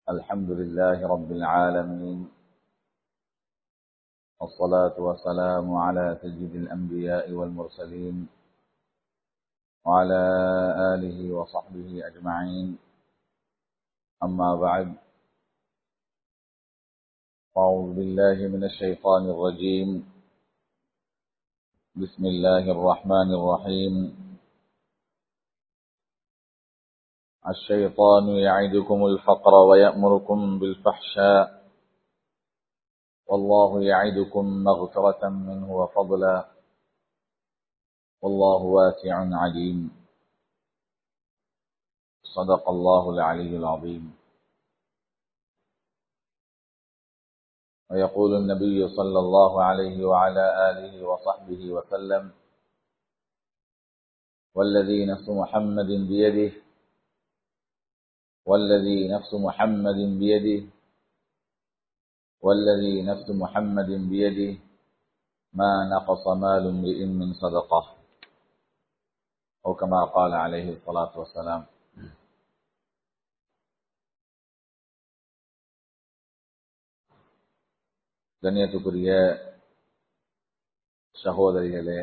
الحمد لله رب العالمين والصلاة والسلام على سيد الأنبياء والمرسلين وعلى آله وصحبه أجمعين أما بعد أعوذ بالله من الشيطان الرجيم بسم الله الرحمن الرحيم الشيطان يعدكم الفقر ويأمركم بالفحشاء والله يعدكم مغفرة منه وفضلا والله واسع عليم صدق الله العلي العظيم ويقول النبي صلى الله عليه وعلى آله وصحبه وسلم والذي نفس محمد بيده والذي نفس محمد بيده والذي نفس محمد بيده ما نقص مال امرئ من صدقه أو كما قال عليه الصلاة والسلام கண்ணியத்துக்குரிய சகோதரிகளே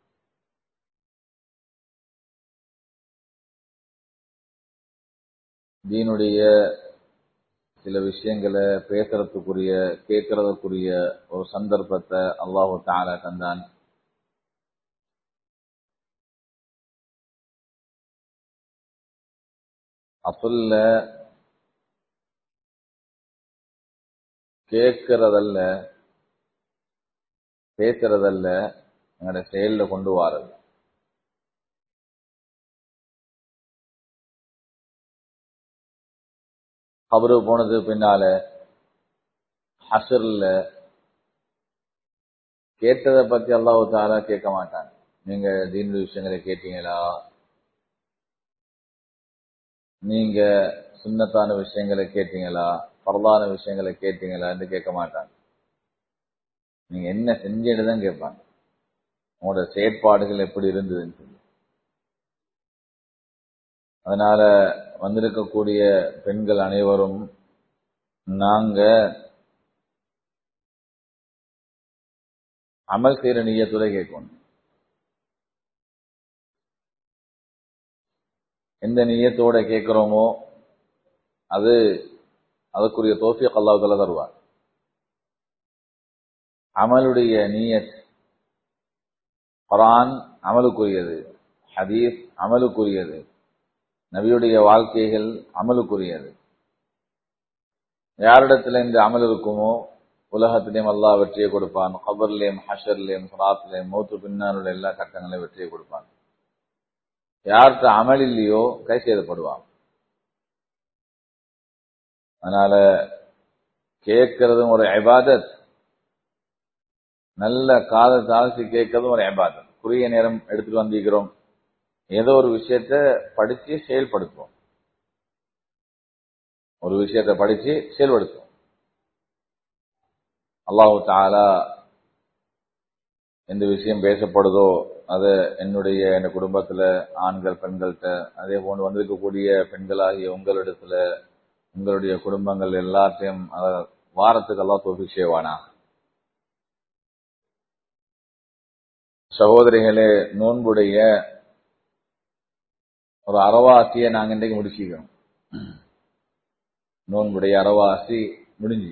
தீனுடைய சில விஷயங்களை பேசுறதுக்குரிய கேட்கறதுக்குரிய ஒரு சந்தர்ப்பத்தை அல்லாஹு தாலா தந்தான் அசுல்ல கேட்கறதல்ல பேசுறதல்ல எங்களோட செயல்ல கொண்டு வாரது கபரு போனது பின்னால ஹசர்ல கேட்டதை பத்தி அல்லாஹு தாரா கேட்க மாட்டான் நீங்க தீனு விஷயங்களை கேட்டீங்களா நீங்க சுண்ணத்தான விஷயங்களை கேட்டீங்களா பரதான விஷயங்களை கேட்டீங்களான்னு கேட்க மாட்டாங்க நீங்க என்ன செஞ்சேன்னு தான் கேட்பாங்க உங்களோட செயற்பாடுகள் எப்படி இருந்ததுன்னு சொல்லி அதனால வந்திருக்கக்கூடிய பெண்கள் அனைவரும் நாங்க அமல் செய்யற நீயத்துறை கேட்கணும் எந்த நீயத்தோட கேட்கிறோமோ அது அதுக்குரிய தோஃபியக் அல்லாஹால தருவார் அமலுடைய நீயத் குரான் அமலுக்குரியது ஹதீஸ் அமலுக்குரியது நபியுடைய வாழ்க்கைகள் அமலுக்குரியது யாரிடத்துல இந்த அமல் இருக்குமோ உலகத்திலேயும் அல்லாஹ் வெற்றியை கொடுப்பான் கபர்லேயும் ஹஷர்லேயும் சுராத்லேயும் மௌத்து பின்னாருடைய எல்லா கட்டங்களையும் வெற்றியை கொடுப்பான் யார்கிட்ட அமல் இல்லையோ கை செய்தப்படுவான் அதனால கேட்கறதும் ஒரு ஐபாதத் நல்ல காதை தாழ்த்தி கேட்கறதும் ஒரு ஐபாதத் குறுகிய நேரம் எடுத்துட்டு வந்திருக்கிறோம் ஏதோ ஒரு விஷயத்த படிச்சு செயல்படுத்துவோம் ஒரு விஷயத்த படிச்சு செயல்படுத்துவோம் அல்லாஹு தாலா எந்த விஷயம் பேசப்படுதோ அது என்னுடைய என் குடும்பத்துல ஆண்கள் பெண்கள்கிட்ட அதே போன்று வந்திருக்கக்கூடிய பெண்களாகிய உங்களிடத்துல உங்களுடைய குடும்பங்கள் எல்லாத்தையும் வாரத்துக்கு எல்லாம் தோல்வி செய்வானா சகோதரிகளே நோன்புடைய ஒரு அறவாசியை நாங்க இன்றைக்கு முடிச்சுக்கிறோம் நோன்புடைய அறவாசி முடிஞ்சு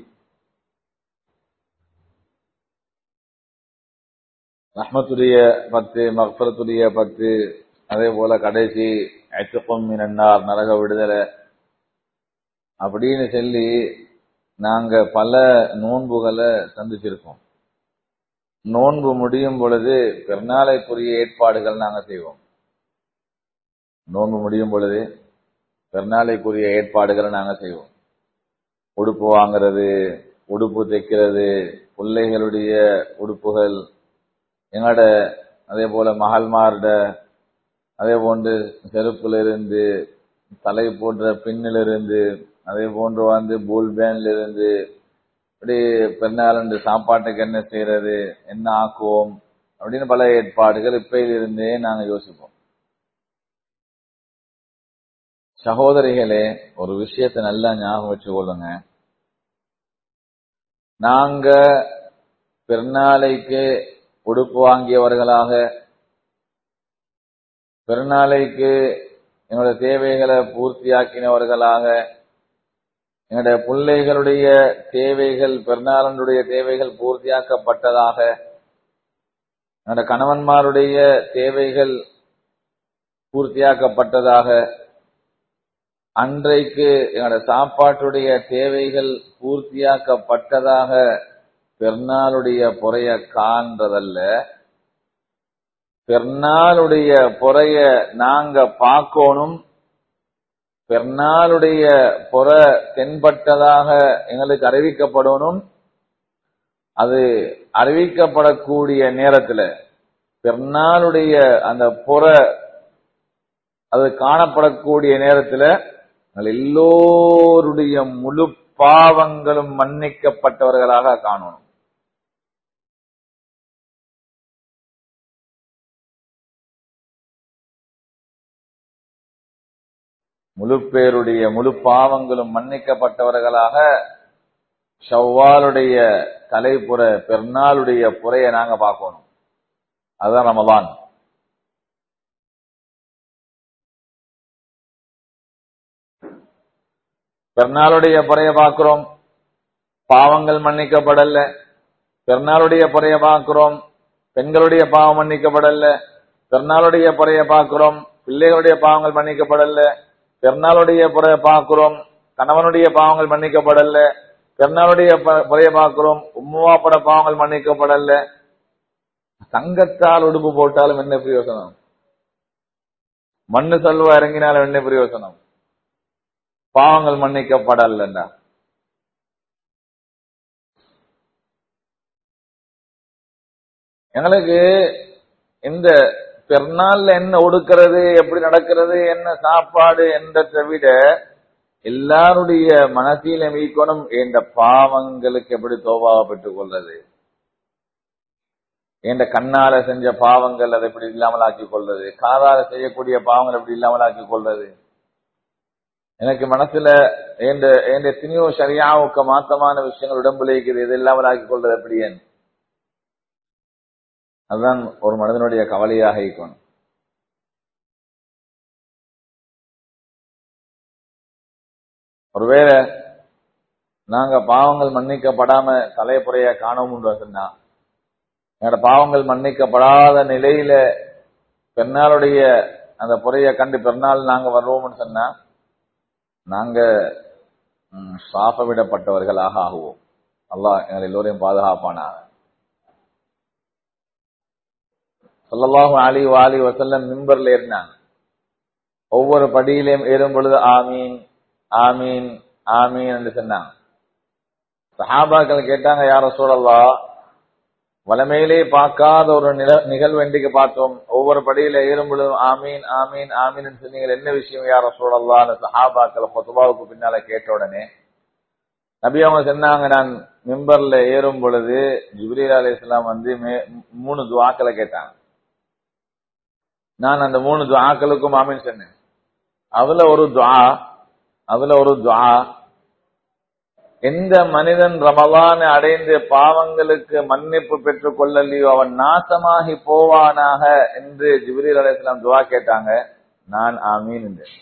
ரஹ்மத்துடைய பத்து மக்பரத்துடைய பத்து அதே போல கடைசி ஐத்துக்கம் மினன்னார் நரக விடுதலை அப்படின்னு சொல்லி நாங்க பல நோன்புகளை சந்திச்சிருக்கோம் நோன்பு முடியும் பொழுது பெருநாளைக்குரிய ஏற்பாடுகள் நாங்க செய்வோம் நோன்பு முடியும் பொழுது பெருநாளைக்குரிய ஏற்பாடுகளை நாங்க செய்வோம் உடுப்பு வாங்குறது உடுப்பு தைக்கிறது பிள்ளைகளுடைய உடுப்புகள் எங்களோட அதே போல மகள்மார்ட அதே போன்று செருப்புல இருந்து தலை போன்ற பின்னிலிருந்து அதே போன்று வந்து பூல் பேன்ல இருந்து இப்படி பெருநாள் சாப்பாட்டுக்கு என்ன செய்யறது என்ன ஆக்குவோம் அப்படின்னு பல ஏற்பாடுகள் இப்பையிலிருந்தே நாங்க யோசிப்போம் சகோதரிகளே ஒரு விஷயத்தை நல்லா ஞாபகம் வச்சு கொள்ளுங்க நாங்க பெருநாளைக்கு உடுப்பு வாங்கியவர்களாக பெருநாளைக்கு எங்களுடைய தேவைகளை பூர்த்தியாக்கினவர்களாக எங்களுடைய பிள்ளைகளுடைய தேவைகள் பெருநாளனுடைய தேவைகள் பூர்த்தியாக்கப்பட்டதாக எங்களுடைய கணவன்மாருடைய தேவைகள் பூர்த்தியாக்கப்பட்டதாக அன்றைக்கு எங்களுடைய சாப்பாட்டுடைய தேவைகள் பூர்த்தியாக்கப்பட்டதாக பெருநாளுடைய பொறைய காண்றதல்ல பெருநாளுடைய பொறைய நாங்க பார்க்கணும் பெருநாளுடைய பொற தென்பட்டதாக எங்களுக்கு அறிவிக்கப்படணும் அது அறிவிக்கப்படக்கூடிய நேரத்துல பெருநாளுடைய அந்த புற அது காணப்படக்கூடிய நேரத்துல எல்லோருடைய முழு பாவங்களும் மன்னிக்கப்பட்டவர்களாக காணணும் முழு பேருடைய முழு பாவங்களும் மன்னிக்கப்பட்டவர்களாக ஷவ்வாலுடைய தலைப்புற பெருநாளுடைய புறைய நாங்க பார்க்கணும் அதுதான் ரமலான் பெருநாளுடைய புறைய பார்க்கிறோம் பாவங்கள் மன்னிக்கப்படல பெருநாளுடைய புறைய பார்க்கிறோம் பெண்களுடைய பாவம் மன்னிக்கப்படல பெருநாளுடைய புறைய பார்க்கிறோம் பிள்ளைகளுடைய பாவங்கள் மன்னிக்கப்படல பெருநாளுடைய புறைய பார்க்கிறோம் கணவனுடைய பாவங்கள் மன்னிக்கப்படல பெருநாளுடைய புறைய பார்க்கிறோம் உம்முவாப்பட பாவங்கள் மன்னிக்கப்படல தங்கத்தால் உடுப்பு போட்டாலும் என்ன பிரயோசனம் மண்ணு செல்வா இறங்கினாலும் என்ன பிரயோசனம் பாவங்கள் மன்னிக்கப்படலண்டா எங்களுக்கு இந்த பெருநாள்ல என்ன ஒடுக்கிறது எப்படி நடக்கிறது என்ன சாப்பாடு என்றதை விட எல்லாருடைய மனசில மீக்கணும் என்ற பாவங்களுக்கு எப்படி தோபாவை பெற்றுக் கொள்றது என்ற கண்ணால செஞ்ச பாவங்கள் அதை எப்படி இல்லாமல் ஆக்கிக் கொள்றது காதால செய்யக்கூடிய பாவங்கள் எப்படி இல்லாமல் ஆக்கிக் கொள்றது எனக்கு மனசுல எந்த எந்த எத்தனையோ சரியாவுக்கு மாத்தமான விஷயங்கள் உடம்புல இருக்குது இது இல்லாமல் ஆக்கிக் கொள்றது எப்படி அதுதான் ஒரு மனிதனுடைய கவலையாக இருக்கணும் ஒருவேளை நாங்க பாவங்கள் மன்னிக்கப்படாம தலைப்புறைய காணவும் சொன்னா எங்களோட பாவங்கள் மன்னிக்கப்படாத நிலையில பெருநாளுடைய அந்த புறைய கண்டு பெருநாள் நாங்க வருவோம்னு சொன்னா நாங்க சாப விடப்பட்டவர்களாக ஆகுவோம் அல்லாஹ் எங்கள் எல்லோரையும் பாதுகாப்பானாக சொல்லலாஹு அலி வாலி வசல்லம் மிம்பர்ல இருந்தாங்க ஒவ்வொரு படியிலையும் ஏறும் பொழுது ஆமீன் ஆமீன் ஆமீன் என்று சொன்னாங்க சஹாபாக்கள் கேட்டாங்க யார சூழல்லா வளமையிலே பார்க்காத ஒரு நிகழ்வு இன்றைக்கு பார்த்தோம் ஒவ்வொரு படியில ஏறும் பொழுதும் ஆமீன் ஆமீன் ஆமீன் சொன்னீங்க என்ன விஷயம் யார சூழல்லான்னு சஹாபாக்கள் பொதுவாவுக்கு பின்னால கேட்ட உடனே நபி அவங்க சொன்னாங்க நான் மிம்பர்ல ஏறும் பொழுது ஜிப்ரீல் அலி இஸ்லாம் வந்து மூணு துவாக்களை கேட்டாங்க நான் அந்த மூணு துவாக்களுக்கும் ஆமீன் சொன்னேன் அதுல ஒரு துவா அதுல ஒரு துவா எந்த மனிதன் ரமலானை அடைந்து பாவங்களுக்கு மன்னிப்பு பெற்றுக் கொள்ளலையோ அவன் நாசமாகி போவானாக என்று ஜிப்ரீல் அலிஸ்லாம் துவா கேட்டாங்க நான் ஆமீன் என்றேன்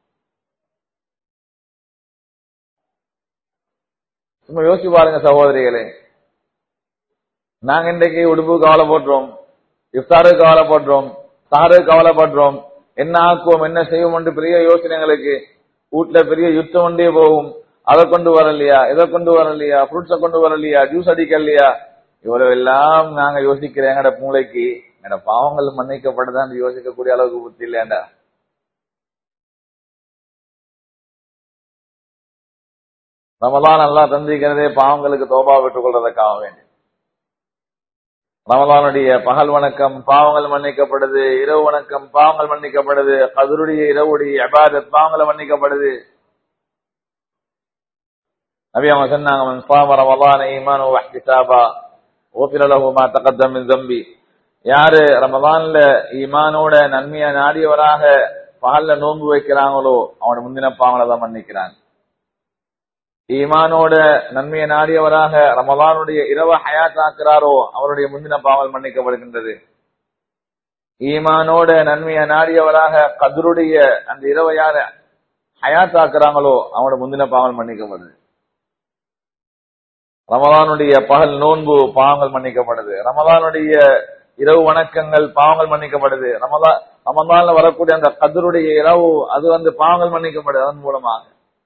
சும்மா யோசிச்சு பாருங்க சகோதரிகளே நாங்க இன்றைக்கு உடுப்பு கவலைப்படுறோம் இஃப்தாருக்கு கவலைப்படுறோம் சாரு கவலைப்படுறோம் என்ன ஆக்குவோம் என்ன செய்வோம் என்று பெரிய யோசனைகளுக்கு வீட்டுல பெரிய யுத்தம் ஒன்றே போகும் அதை கொண்டு வரலையா இதை கொண்டு வரலையா ஃப்ரூட்ஸை கொண்டு வரலையா ஜூஸ் அடிக்கலையா இவ்வளவு எல்லாம் நாங்க யோசிக்கிறேன் எங்கட மூளைக்கு எங்கட பாவங்கள் மன்னிக்கப்படுதான் யோசிக்கக்கூடிய அளவுக்கு புத்தி இல்லையாண்டா ரமலான் நல்லா தந்திக்கிறதே பாவங்களுக்கு தோபா பெற்றுக் கொள்றதுக்காக வேண்டி ரமலானுடைய பகல் வணக்கம் பாவங்கள் மன்னிக்கப்படுது இரவு வணக்கம் பாவங்கள் மன்னிக்கப்படுது கதருடைய இரவுடைய அபாதத் பாவங்களை மன்னிக்கப்படுது நபி அவங்க சொன்னாங்க மன் சாம ரமலான ஈமான் வஹ்திசாபா ஓபிர லஹு மா தகத்தம் மின் தம்பி யாரு ரமலான்ல ஈமானோட நன்மையை நாடியவராக பகல்ல நோன்பு வைக்கிறாங்களோ அவனோட முந்தின பாவங்களை தான் மன்னிக்கிறாங்க ஈமானோட நன்மையை நாடியவராக ரமலானுடைய இரவ ஹயாத்தாக்குறாரோ அவருடைய முந்தின பாவல் மன்னிக்கப்படுகின்றது ஈமானோட நன்மையை நாடியவராக கதருடைய அந்த இரவை யார ஹயாத்தாக்குறாங்களோ அவனோட முந்தின பாவல் மன்னிக்கப்படுது ரமலானுடைய பகல் நோன்பு பாவங்கள் மன்னிக்கப்படுது ரமலானுடைய இரவு வணக்கங்கள் பாவங்கள் மன்னிக்கப்படுது ரமலான் ரமலான்ல வரக்கூடிய அந்த கதருடைய இரவு அது வந்து பாவங்கள் மன்னிக்கப்படுது அதன் மூலமாக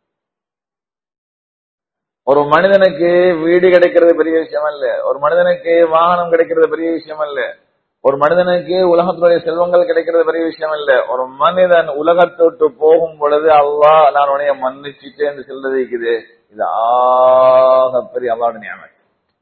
ஒரு மனிதனுக்கு வீடு கிடைக்கிறது பெரிய விஷயம் அல்ல ஒரு மனிதனுக்கு வாகனம் கிடைக்கிறது பெரிய விஷயம் அல்ல ஒரு மனிதனுக்கு உலகத்துடைய செல்வங்கள் கிடைக்கிறது பெரிய விஷயம் இல்ல ஒரு மனிதன் உலகத்தை விட்டு போகும் பொழுது அல்லாஹ் நான் உனைய மன்னிச்சுட்டு என்று சொல்றது இருக்குது இது ஆக பெரிய அல்லாட நியமம்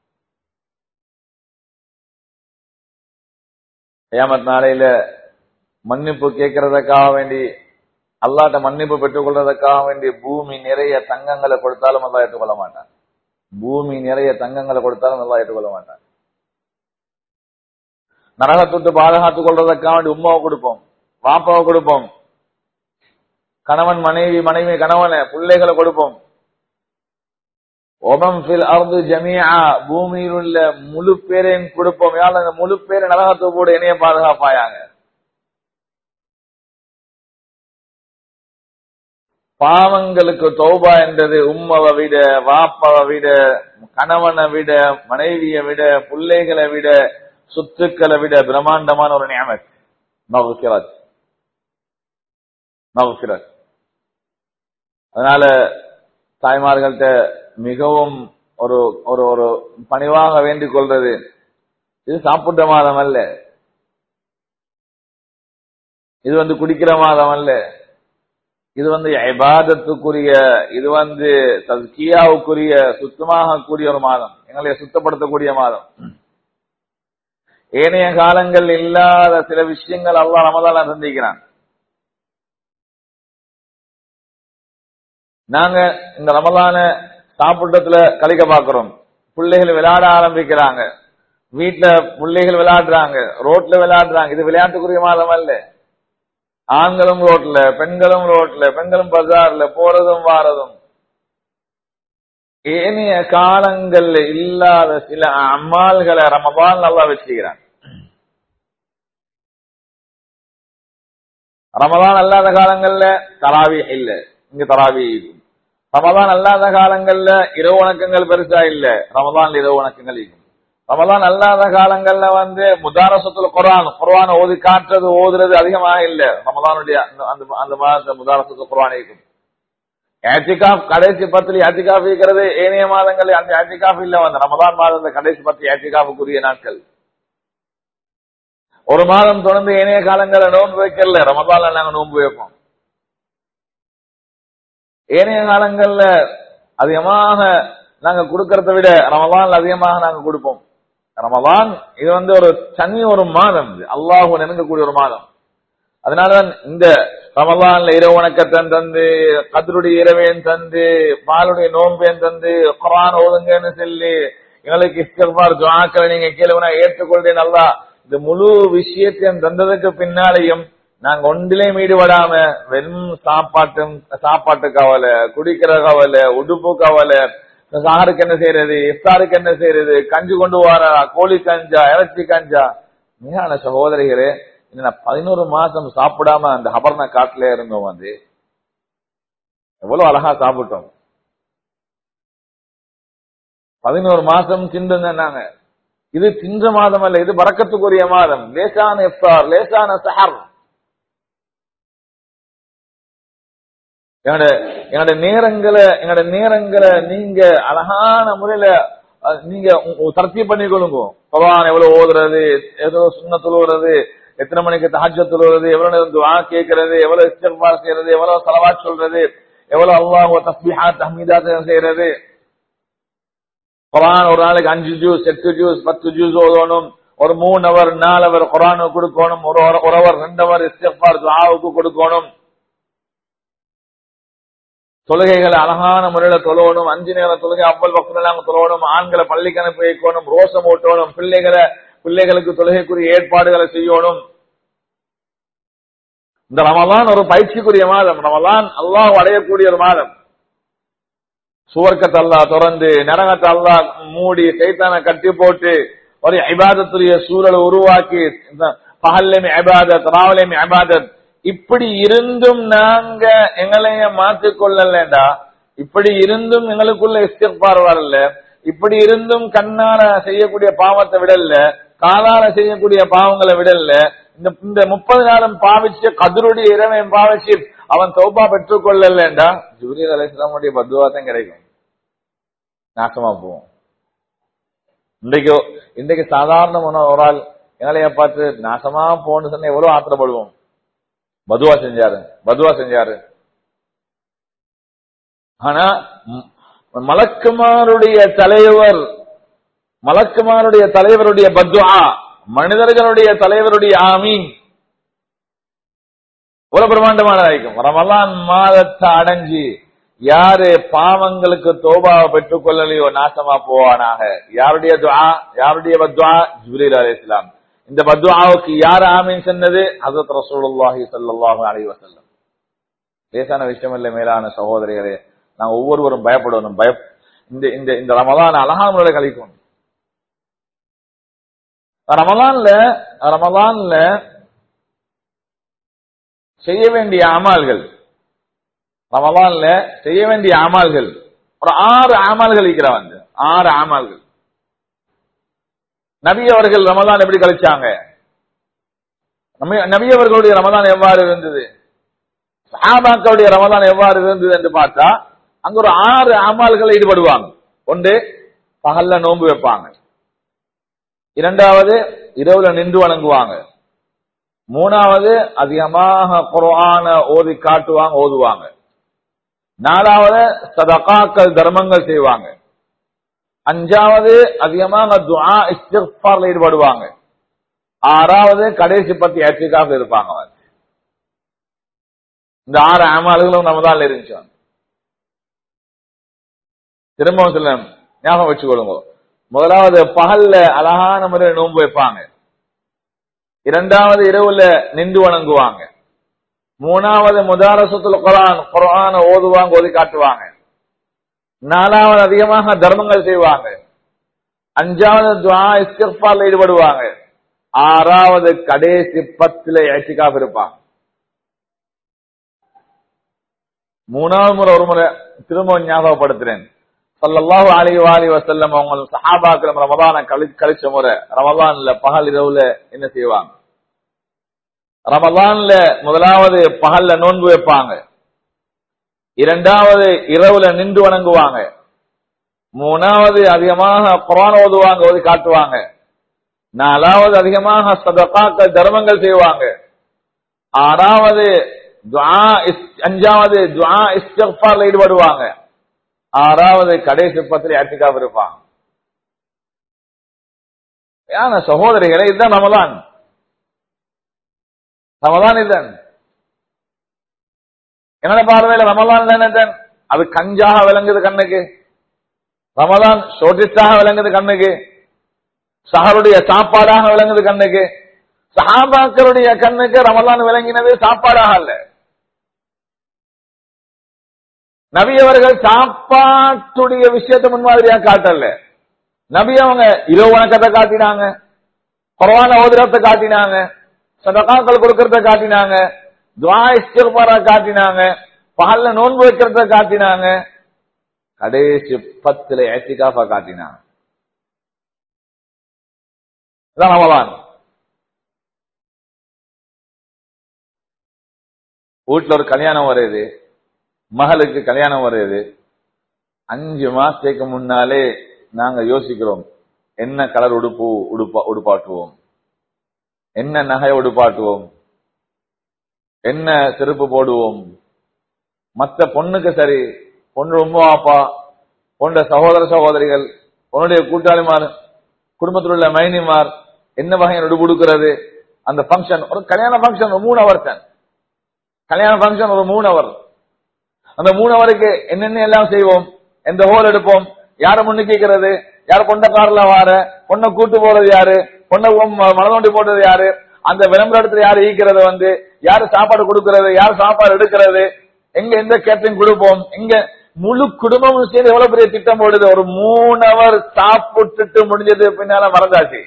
ஏமத் நாளையில மன்னிப்பு கேட்கறதுக்காக வேண்டி அல்லாட்ட மன்னிப்பு பெற்றுக் கொள்றதுக்காக வேண்டி பூமி நிறைய தங்கங்களை கொடுத்தாலும் அல்லா ஏற்றுக்கொள்ள மாட்டான் பூமி நிறைய தங்கங்களை கொடுத்தாலும் அல்லா ஏற்றுக்கொள்ள மாட்டான் நரகத்துட்டு பாதுகாத்துக் கொள்றதுக்காக வேண்டி உமாவை கொடுப்போம் வாப்பாவை கொடுப்போம் கணவன் மனைவி மனைவி கணவனை பிள்ளைகளை கொடுப்போம் ஒபம் ஃபில் அர்து ஜமியா பூமியில் உள்ள முழு பேரையும் கொடுப்போம் யாரும் அந்த முழு பேரை நரகத்து கூட இணைய பாதுகாப்பாயாங்க பாவங்களுக்கு தௌபா என்றது உம்மவை விட வாப்பவை விட கணவனை விட மனைவியை விட பிள்ளைகளை விட சொத்துக்களை விட பிரம்மாண்டமான ஒரு நியமத் மகுசிரத் மகுசிரத் அதனால தாய்மார்கள்ட்ட மிகவும் ஒரு ஒரு ஒரு பணிவாக வேண்டிக் கொள்றது இது சாப்பிட்ட மாதம் அல்ல இது வந்து குடிக்கிற மாதம் அல்ல இது வந்து இபாதத்துக்குரிய இது வந்து தஸ்கியாவுக்குரிய சுத்தமாக கூடிய ஒரு மாதம் எங்களை சுத்தப்படுத்தக்கூடிய மாதம் ஏனைய காலங்கள் இல்லாத சில விஷயங்கள் அல்லா ரமதான சந்திக்கிறான் நாங்க இந்த ரமதான சாப்பிட்டத்துல கழிக்க பாக்குறோம் பிள்ளைகள் விளையாட ஆரம்பிக்கிறாங்க வீட்டுல பிள்ளைகள் விளையாடுறாங்க ரோட்ல விளையாடுறாங்க இது விளையாட்டுக்குரிய மாதம் அல்ல ஆண்களும் ரோட்ல பெண்களும் ரோட்ல பெண்களும் பஜார்ல போறதும் வாரதும் ஏனைய காலங்கள்ல இல்லாத சில அம்மாள்களை ரமபான் நல்லா வச்சுக்கிறான் ரமதான் அல்லாத காலங்கள்ல தராவி இல்ல இங்க தராவி ரமதான் அல்லாத காலங்கள்ல இரவு வணக்கங்கள் பெருசா இல்ல ரமதான் இரவு வணக்கங்கள் இருக்கும் ரமதான் அல்லாத காலங்கள்ல வந்து முதாரசத்துல குரான் குரான் ஓதி காட்டுறது ஓதுறது அதிகமாக இல்ல ரமதானுடைய அந்த அந்த மாதத்துல முதாரசத்துல குரான் இருக்கும் ஏத்திகாப் கடைசி பத்துல ஏத்திகாப் இருக்கிறது ஏனைய மாதங்கள் அந்த ஏத்திகாப் இல்ல வந்து ரமதான் மாதம் கடைசி பத்து ஏத்திகாப்புக்குரிய நாட்கள் ஒரு மாதம் தொடர்ந்து ஏனைய காலங்களில் நோன்பு வைக்கல ரமதான்ல நாங்க நோன்பு வைப்போம் ஏனைய காலங்கள்ல அதிகமாக நாங்க கொடுக்கறத விட ரமதான்ல அதிகமாக நாங்க கொடுப்போம் ரமதான் இது வந்து ஒரு தனி ஒரு மாதம் அல்லாஹு நினைக்கக்கூடிய ஒரு மாதம் அதனாலதான் இந்த ரமலான்ல இரவு வணக்கத்தன் தந்து கதருடைய இரவையும் தந்து பாலுடைய நோன்பையும் தந்து குரான் ஓதுங்கன்னு சொல்லி எங்களுக்கு இஸ்கர்பார் துவாக்களை நீங்க கீழே ஏற்றுக்கொள்றேன் நல்லா இந்த முழு விஷயத்தையும் தந்ததுக்கு பின்னாலையும் நாங்க ஒன்றிலையும் ஈடுபடாம வெறும் சாப்பாட்டும் சாப்பாட்டு கவலை குடிக்கிற கவலை உடுப்பு கவலை சாருக்கு என்ன செய்யறது இஃப்தாருக்கு என்ன செய்யறது கஞ்சி கொண்டு வர கோழி கஞ்சா இறைச்சி கஞ்சா மீனான சகோதரிகளே நான் பதினோரு மாசம் சாப்பிடாம அந்த ஹபர்னா காட்டுல இருந்தோம் வந்து எவ்வளவு அழகா சாப்பிட்டோம் பதினோரு மாசம் திண்டுங்க நாங்க இது தின்ற மாதம் அல்ல இது வரக்கத்துக்குரிய மாதம் லேசான இஃப்தார் லேசான சஹர் என்னோட என்னோட நேரங்களை என்னோட நேரங்களை நீங்க அழகான முறையில நீங்க தர்த்தி பண்ணிக்கொள்ளுங்க பகவான் எவ்வளவு ஓதுறது எவ்வளவு சுண்ண தொழுகிறது எத்தனை மணிக்கு தஹஜ தொழுகிறது எவ்வளவு நேரம் துவா கேட்கறது எவ்வளவு இஸ்திக்பார் செய்யறது எவ்வளவு செலவாட் சொல்றது எவ்வளவு அல்லாஹ் தஸ்பீஹா தஹ்மீதா செய்யறது குரான் ஒரு நாளைக்கு அஞ்சு ஜூஸ் எட்டு ஜூஸ் பத்து ஜூஸ் ஓதணும் ஒரு மூணு அவர் நாலு அவர் குரானுக்கு கொடுக்கணும் ஒரு ஒரு அவர் ரெண்டு அவர் இஸ்திஃபார் துஆவுக்கு கொடுக்கணும் தொழுகைகளை அழகான முறையில தொழணும் அஞ்சு நேரம் தொழுகை அவ்வளவு பக்கம் தொழணும் ஆண்களை பள்ளிக்கு அனுப்பி வைக்கணும் ரோசம் ஓட்டணும் பிள்ளைகளை பிள்ளைகளுக்கு தொழுகைக்குரிய ஏற்பாடுகளை செய்யணும் இந்த ரமலான் ஒரு பயிற்சிக்குரிய மாதம் ரமலான் அல்லாஹ் அடையக்கூடிய ஒரு மாதம் சுவர்க்கத்தை அல்லாஹ் திறந்து நரகத்தை அல்லாஹ் மூடி சைத்தான கட்டி போட்டு ஒரு இபாதத்துடைய சூழலை உருவாக்கி பகல்லையும் இபாதத் ராவலையும் இபாதத் இப்படி இருந்தும் நாங்க எங்களைய மாற்றிக் கொள்ளலண்டா இப்படி இருந்தும் எங்களுக்குள்ள இஸ்திஃபார் வரல இப்படி இருந்தும் கண்ணால செய்யக்கூடிய பாவத்தை விடல காலால செய்யக்கூடிய பாவங்களை விடல இந்த இந்த முப்பது நாளும் பாவிச்சு கதிருடைய இரவையும் பாவிச்சு அவன் தௌபா பெற்றுக் கொள்ளலண்டா ஜூரியர் அலிஸ்லாமுடைய பத்துவா தான் கிடைக்கும் நாசமா போவோம் இன்றைக்கு இன்றைக்கு சாதாரண ஒரு ஆள் எங்களைய பார்த்து நாசமா போன்னு சொன்ன எவ்வளவு ஆத்திரப்படுவோம் பதுவா செஞ்சாரு பதுவா செஞ்சாரு ஆனா மலக்குமாருடைய தலைவர் மலக்குமாருடைய தலைவருடைய பத்வா மனிதர்களுடைய தலைவருடைய ஆமீன் ஒரு பிரம்மாண்டமானதாയിരിக்கும் ரமலான் மாதத்தை அடைஞ்சு யாரு பாவங்களுக்கு தோபாவை பெற்றுக் கொள்ளலையோ நாசமா போவானாக யாருடைய துவா யாருடைய பத்வா ஜிப்ரீல் அலி இஸ்லாம் இந்த பத்வாவுக்கு யார் ஆமீன் சொன்னது ஹசரத் ரசூலுல்லாஹி ஸல்லல்லாஹு அலைஹி வஸல்லம் லேசான விஷயம் இல்லை மேலான சகோதரிகளே நாங்க ஒவ்வொருவரும் பயப்படணும் பய இந்த இந்த இந்த ரமலான் அழகான முறையில் கழிக்கணும் ரமலான்ல ரமலான்ல செய்ய வேண்டிய அமால்கள் ரமலான்ல செய்ய வேண்டிய அமால்கள் ஒரு ஆறு அமால்கள் இருக்கிறாங்க ஆறு அமால்கள் நபி அவர்கள் ரமலான் எப்படி கழிச்சாங்க நபி அவர்களுடைய ரமலான் எவ்வாறு இருந்தது சஹாபாக்களுடைய ரமலான் எவ்வாறு இருந்தது என்று பார்த்தா அங்க ஒரு ஆறு அமால்கள் ஈடுபடுவாங்க ஒன்று பகல்ல நோன்பு வைப்பாங்க இரண்டாவது இரவுல நின்று வணங்குவாங்க மூணாவது அதிகமாக குரான ஓதி காட்டுவாங்க ஓதுவாங்க நாலாவது சதகாக்கள் தர்மங்கள் செய்வாங்க அஞ்சாவது அதிகமாக துஆ இஸ்திஃபார்ல ஈடுபடுவாங்க ஆறாவது கடைசி பத்தி ஏற்றிக்காக இருப்பாங்க அவங்க. இந்த ஆறு அமல்களும் நம்ம தான் இருந்துச்சு திரும்பவும் சொல்ல ஞாபகம் வச்சுக்கொள்ளுங்க முதலாவது பகல்ல அழகான முறையில் நோன்பு வைப்பாங்க இரண்டாவது இரவுல நின்று வணங்குவாங்க மூணாவது முதாரசத்துல குரான் குரான ஓதுவாங்க ஓதி காட்டுவாங்க நாலாவது அதிகமாக தர்மங்கள் செய்வாங்க அஞ்சாவது துவா இஸ்திஃபார்ல ஈடுபடுவாங்க ஆறாவது கடைசி பத்துல ஏற்றிக்காக இருப்பாங்க மூணாவது முறை ஒரு முறை திரும்ப ஞாபகப்படுத்துறேன் சல்லல்லாஹு அலைஹி வாலி வஸல்லம் அவங்க சஹாபாக்கள் ரமதான கழி கழிச்ச முறை ரமதான்ல பகல் இரவுல என்ன செய்வாங்க ரமதான்ல முதலாவது பகல்ல நோன்பு வைப்பாங்க இரண்டாவது இரவுல நின்று வணங்குவாங்க மூணாவது அதிகமாக குரான் ஓதுவாங்க ஓதி காட்டுவாங்க நாலாவது அதிகமாக சதகாக்கள் தர்மங்கள் செய்வாங்க ஆறாவது துஆ இஸ்- அஞ்சாவது துஆ இஸ்திக்ஃபார்ல ஈடுபடுவாங்க ஆறாவது கடைசி பத்திரி அட்டிக்காக இருப்பாங்க ஏன்னா சகோதரிகளே இதுதான் ரமலான் ரமலான் இதுதான் என்னோட பார்வையில ரமலான் என்னதான் அது கஞ்சாக விளங்குது கண்ணுக்கு ரமலான் ஷோட்டிஸாக விளங்குது கண்ணுக்கு சஹருடைய சாப்பாடாக விளங்குது கண்ணுக்கு சஹாபாக்களுடைய கண்ணுக்கு ரமலான் விளங்கினது சாப்பாடாக அல்ல நபி அவர்கள் சாப்பாட்டுடைய விஷயத்தை முன்மாதிரியா காட்டல நபி அவங்க இரவு வணக்கத்தை காட்டினாங்க குர்ஆன ஓதுறத்தை காட்டினாங்க சதகாக்கள் கொடுக்கறத காட்டினாங்க துவா இஸ்திக்பார காட்டினாங்க பகல்ல நோன்பு வைக்கிறத காட்டினாங்க கடைசி பத்துல ஏத்திகாஃபா காட்டினாங்க இதான் ரமலான் வீட்டுல ஒரு கல்யாணம் வருது மகளுக்கு கல்யாணம் வருது அஞ்சு மாசத்துக்கு முன்னாலே நாங்க யோசிக்கிறோம் என்ன கலர் உடுப்பு உடுப்பா உடுப்பாட்டுவோம் என்ன நகை உடுப்பாட்டுவோம் என்ன செருப்பு போடுவோம் மத்த பொண்ணுக்கு சரி பொண்ணு உம்மா அப்பா பொண்ணு சகோதர சகோதரிகள் பொண்ணுடைய கூட்டாளிமார் குடும்பத்தில் உள்ள மைனிமார் என்ன வகையான உடுப்பு உடுக்கிறது அந்த ஃபங்க்ஷன் ஒரு கல்யாண ஃபங்க்ஷன் ஒரு மூணு அவர் தான் கல்யாண ஃபங்க்ஷன் ஒரு மூணு அவர் அந்த மூணு அவருக்கு என்னென்ன எல்லாம் செய்வோம் எந்த ஹோல் எடுப்போம் யார முன்னுக்கிறது யார் பொண்ண கார்ல வார பொண்ணை கூட்டு போறது யாரு பொண்ணை மனதோண்டி போடுறது யாரு அந்த விளம்பர இடத்துல யாரு ஈக்கிறது வந்து யாரு சாப்பாடு கொடுக்கறது யாரு சாப்பாடு எடுக்கிறது எங்க எந்த கேட்டரிங் கொடுப்போம் எங்க முழு குடும்பமும் சேர்ந்து எவ்வளவு பெரிய திட்டம் போடுது ஒரு மூணு அவர் சாப்பிட்டுட்டு முடிஞ்சது பின்னால மறந்தாச்சு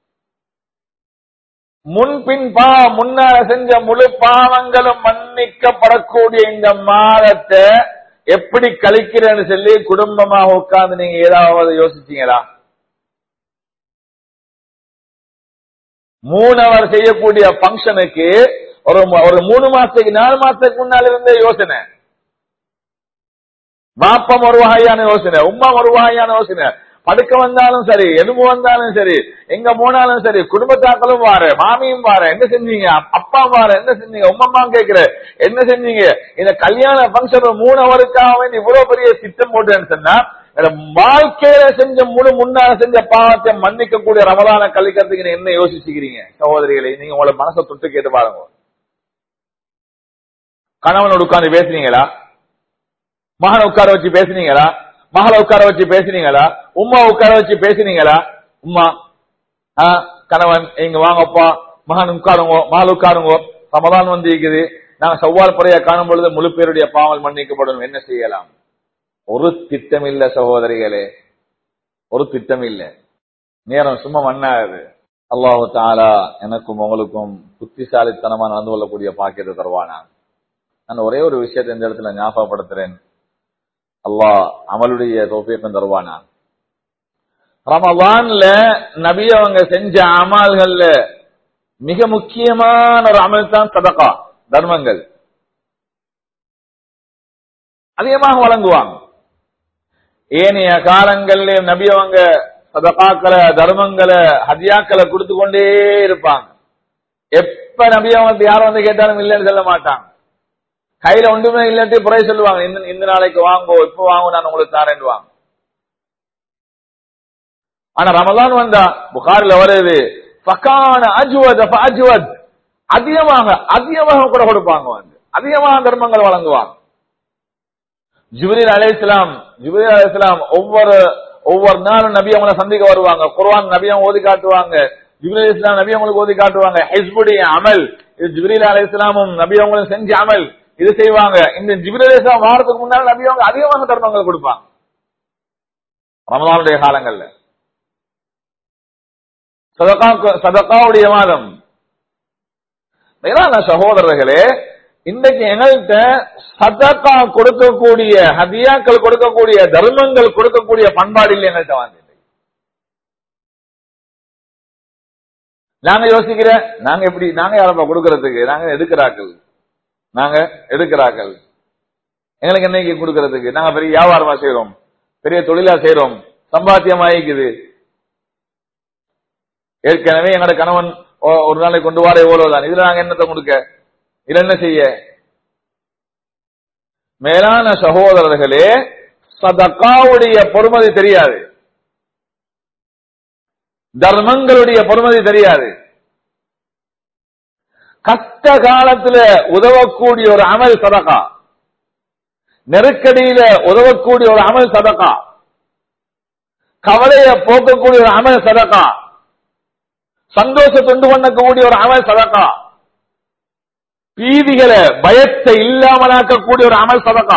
முன்பின் பா முன்னால செஞ்ச முழு பாவங்களும் மன்னிக்கப்படக்கூடிய இந்த மாதத்தை எப்படி கழிக்கிறேன்னு சொல்லி குடும்பமாக உட்கார்ந்து நீங்க ஏதாவது யோசிச்சீங்களா மூணு அவர் செய்யக்கூடிய பங்கனுக்கு ஒரு ஒரு மூணு மாசத்துக்கு நாலு மாசத்துக்கு முன்னால இருந்தே யோசனை பாப்பம் ஒரு வகையான யோசனை உம்மா ஒரு வகையான யோசனை படுக்க வந்தாலும் சரி எலும்பு வந்தாலும் சரி எங்க போனாலும் சரி குடும்பத்தாக்களும் வார மாமியும் வார என்ன செஞ்சீங்க அப்பா வார என்ன செஞ்சீங்க உம்மம்மா கேக்குற என்ன செஞ்சீங்க இந்த கல்யாண பங்கன் மூணு அவருக்காக வேண்டி இவ்வளவு பெரிய திட்டம் போட்டேன்னு சொன்னா வாழ்க்கையில செஞ்ச முழு முன்னால செஞ்ச பாவத்தை மன்னிக்க கூடிய ரமதான கழிக்கிறதுக்கு நீங்க என்ன யோசிச்சுக்கிறீங்க சகோதரிகளை நீங்க உங்களை மனசை தொட்டு கேட்டு பாருங்க கணவனோட உட்கார்ந்து பேசுனீங்களா மகனை உட்கார வச்சு பேசுனீங்களா மகளை உட்கார வச்சு பேசுனீங்களா உமா உட்கார வச்சு பேசுனீங்களா உமா ஆ, கணவன் இங்க வாங்கப்பா மகன் உட்காருங்க மகள் உட்காருங்க ரமதான் வந்து இருக்குது நாங்க செவ்வால் பறைய காணும் பொழுது முழு பேருடைய பாவல் மன்னிக்கப்படும் என்ன செய்யலாம் ஒரு திட்டம் இல்ல சகோதரிகளே ஒரு திட்டம் இல்ல நேரம் சும்மா மண்ணாது அல்லாஹு தாலா எனக்கும் உங்களுக்கும் புத்திசாலித்தனமா நடந்து கொள்ளக்கூடிய பாக்கியத்தை தருவானா நான் ஒரே ஒரு விஷயத்தை இந்த இடத்துல ஞாபகப்படுத்துறேன் அல்லாஹ் அமலுடைய தோப்பியக்கம் தருவானா ரமவான்ல நபி அவங்க செஞ்ச அமல்கள்ல மிக முக்கியமான ஒரு அமல் தான் சதகா தர்மங்கள் அதிகமாக வழங்குவாங்க ஏனைய காலங்கள்ல நபி அவங்க சதகாக்களை தர்மங்களை ஹதியாக்களை கொடுத்து கொண்டே இருப்பாங்க எப்ப நபி அவங்க யாரும் வந்து கேட்டாலும் இல்லைன்னு சொல்ல மாட்டாங்க கையில ஒன்றுமே இல்லாட்டி புறை சொல்லுவாங்க இந்த இந்த நாளைக்கு வாங்கோ இப்ப வாங்க நான் உங்களுக்கு தாரேன்னு வாங்க ஆனா ரமலான் வந்தா புகாரில் வருது ஃபகான அஜ்வத் அஜ்வத் அதிகமாக அதிகமாக கூட கொடுப்பாங்க வந்து அதிகமாக தர்மங்கள் வழங்குவாங்க ஜிப்ரீல் அலைஹிஸ்ஸலாம் ஜிப்ரீல் அலைஹிஸ்ஸலாம் ஒவ்வொரு ஒவ்வொரு நாளும் நபி அவங்கள சந்திக்க வருவாங்க குர்ஆன் நபி அவங்க ஓதி காட்டுவாங்க ஜிப்ரீல் அலைஹிஸ்ஸலாம் நபி அவங்களுக்கு ஓதி காட்டுவாங்க ஹிஸ்புடைய அமல் இது ஜிப்ரீல் அலைஹிஸ்ஸலாமும் நபி அவங்களும் செஞ்ச அமல் இது செய்வாங்க இந்த ஜிப்ரீல் அலைஹிஸ்ஸலாம் வாரத்துக்கு முன்னால நபி அவங்க அதிகமாக தர்மங்கள் கொடுப்பாங்க ரமலானுடைய காலங்கள்ல சதகா சதகாவுடைய மாதம் மேலான சகோதரர்களே இன்றைக்கு எங்கள்கிட்ட சதகா கொடுக்கக்கூடிய ஹதியாக்கள் கொடுக்கக்கூடிய தர்மங்கள் கொடுக்கக்கூடிய பண்பாடு இல்லை எங்கள்கிட்ட வந்து நாங்க யோசிக்கிற நாங்க எப்படி நாங்க யாரப்பா கொடுக்கறதுக்கு நாங்க எடுக்கிறாக்கள் நாங்க எடுக்கிறாக்கள் எங்களுக்கு என்னைக்கு கொடுக்கறதுக்கு நாங்க பெரிய வியாபாரமா செய்யறோம் பெரிய தொழிலா செய்யறோம் சம்பாத்தியம் ஆயிக்குது ஏற்கனவே எங்களோட கணவன் ஒ- ஒரு நாளைக்கு கொண்டு வர எவ்வளவுதான் இதுல நாங்க என்னத்தை கொடுக்க இதுல என்ன செய்ய மேலான சகோதரர்களே சதகாவுடைய பொறுமதி தெரியாது தர்மங்களுடைய பொறுமதி தெரியாது கஷ்ட காலத்துல உதவக்கூடிய ஒரு அமல் சதகா நெருக்கடியில உதவக்கூடிய ஒரு அமல் சதகா கவலைய போக்கக்கூடிய ஒரு அமல் சதகா சந்தோஷத்துண்டு பண்ணக்கூடிய ஒரு அமல் சதகா பீதிகளை பயத்தை இல்லாமலாக்கக்கூடிய ஒரு அமல் சதகா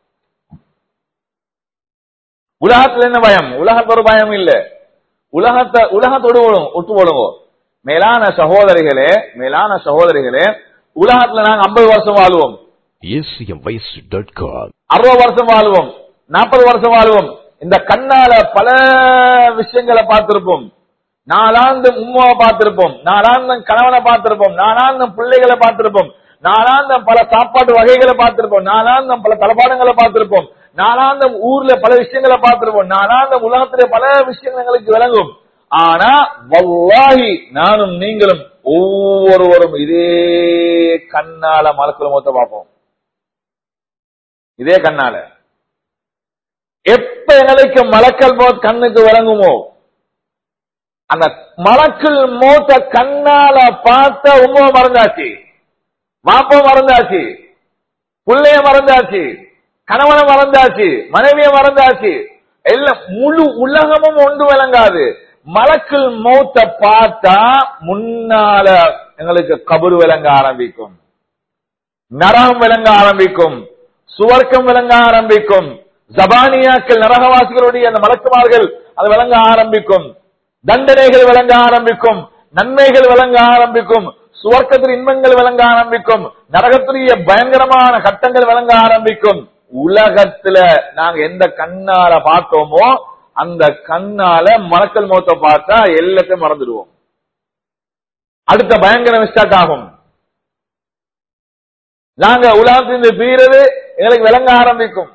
உலகத்துல என்ன பயம் உலகத்துல ஒரு பயம் இல்ல உலகத்தை உலகத்தோடு ஒழுங்கு- ஒத்து ஒழுங்கோ மேலான சகோதரிகளே மேலான சகோதரிகளே உலகத்துல நாங்க ஐம்பது வருஷம் வாழ்வோம் acmvoice.com. அறுபது வருஷம் வாழ்வோம் நாற்பது வருஷம் வாழ்வோம் இந்த கண்ணால பல விஷயங்களை பார்த்திருப்போம் நாளாந்தம் உம்மாவை பார்த்திருப்போம் நாளாந்தம் கணவனை பார்த்திருப்போம் நாளாந்தம் பிள்ளைகளை பார்த்திருப்போம் நாளாந்தம் பல சாப்பாட்டு வகைகளை பார்த்திருப்போம் நாளாந்தம் பல தளபாடங்களை பார்த்திருப்போம் நாளாந்தம் ஊர்ல பல விஷயங்களை பார்த்திருப்போம் நாளாந்தம் உலகத்திலே பல விஷயங்கள் எங்களுக்கு விளங்கும் ஆனா வல்லாஹி நானும் நீங்களும் ஒவ்வொருவரும் இதே கண்ணால மலக்குள்ள மொத்த பார்ப்போம் இதே கண்ணால எப்ப எங்களுக்கு மலக்கல் மோத் கண்ணுக்கு விளங்குமோ அந்த மலக்கில் மோத்த கண்ணால பார்த்த உண்மை மறந்தாச்சு மாப்ப மறந்தாச்சு பிள்ளைய மறந்தாச்சு கணவனை மறந்தாச்சு மனைவிய மறந்தாச்சு எல்லாம் முழு உலகமும் ஒன்று விளங்காது மலக்கில் மௌத்த பார்த்தா முன்னால எங்களுக்கு கபரு விளங்க ஆரம்பிக்கும் நரகம் விளங்க ஆரம்பிக்கும் சுவர்க்கம் விளங்க ஆரம்பிக்கும் ஜபானியாக்கள் நரகவாசிகளுடைய அந்த மலக்குமார்கள் அது விளங்க ஆரம்பிக்கும் தண்டனைகள் விளங்க ஆரம்பிக்கும் நன்மைகள் விளங்க ஆரம்பிக்கும் சுவர்க்கத்தின் இன்பங்கள் விளங்க ஆரம்பிக்கும் நரகத்துடைய பயங்கரமான கட்டங்கள் விளங்க ஆரம்பிக்கும் உலகத்துல நாங்க எந்த கண்ணால பார்த்தோமோ அந்த கண்ணால மலக்கல் மௌத்த பார்த்தா எல்லாத்தையும் மறந்துடுவோம் அடுத்த பயங்கரம் ஸ்டார்ட் ஆகும் நாங்க உலகத்திலிருந்து பீறது எங்களுக்கு விளங்க ஆரம்பிக்கும்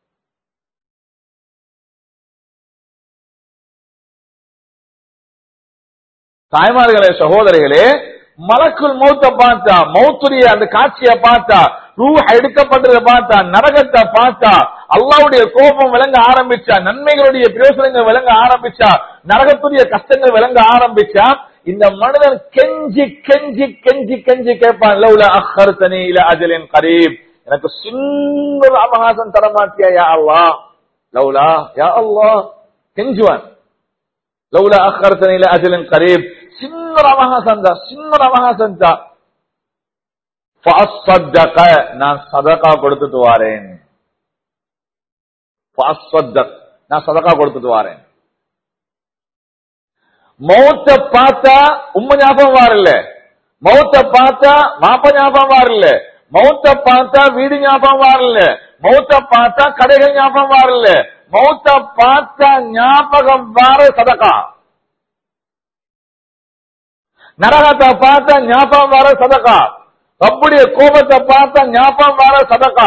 தாய்மார்களே சகோதரிகளே மலக்குள் மௌத்த பார்த்தா மௌத்துடைய அந்த காட்சியை பார்த்தா ரூ எடுக்கப்பட்டதை பார்த்தா நரகத்தை பார்த்தா அல்லாவுடைய கோபம் விளங்க ஆரம்பிச்சா நன்மைகளுடைய பிரயோசனங்கள் விளங்க ஆரம்பிச்சா நரகத்துடைய கஷ்டங்கள் விளங்க ஆரம்பிச்சா இந்த மனிதன் கெஞ்சி கெஞ்சி கெஞ்சி கெஞ்சி கேட்பான் லவ்ல அஹர்தனி இல அஜலின் கரீப் எனக்கு சின்ன ஒரு அவகாசம் தரமாட்டியா யா அல்லாஹ் லவ்லா யா அல்லாஹ் கெஞ்சுவான் லவ்லா அஹர்தனி இல அஜலின் கரீப் சின்ன ஒரு அவகாசம் தான் சின்ன ஒரு அவகாசம் தான் فأصدق நான் சதகா கொடுத்துட்டு வாரேன் فأصدق நான் சதகா கொடுத்துட்டு வாரேன் மௌத்த பார்த்தா உம்ம ஞாபகம் வாரில்ல மௌத்த பார்த்தா மாப்ப ஞாபகம் வாரில்ல மௌத்த பார்த்தா வீடு ஞாபகம் வாரில்ல மௌத்த பார்த்தா கடைகள் ஞாபகம் வாரில்ல மௌத்த பார்த்தா ஞாபகம் வார சதகா நரகத்தை பார்த்தா ஞாபகம் வர சதகா ரப்புடைய கோபத்தை பார்த்தா ஞாபகம் வர சதகா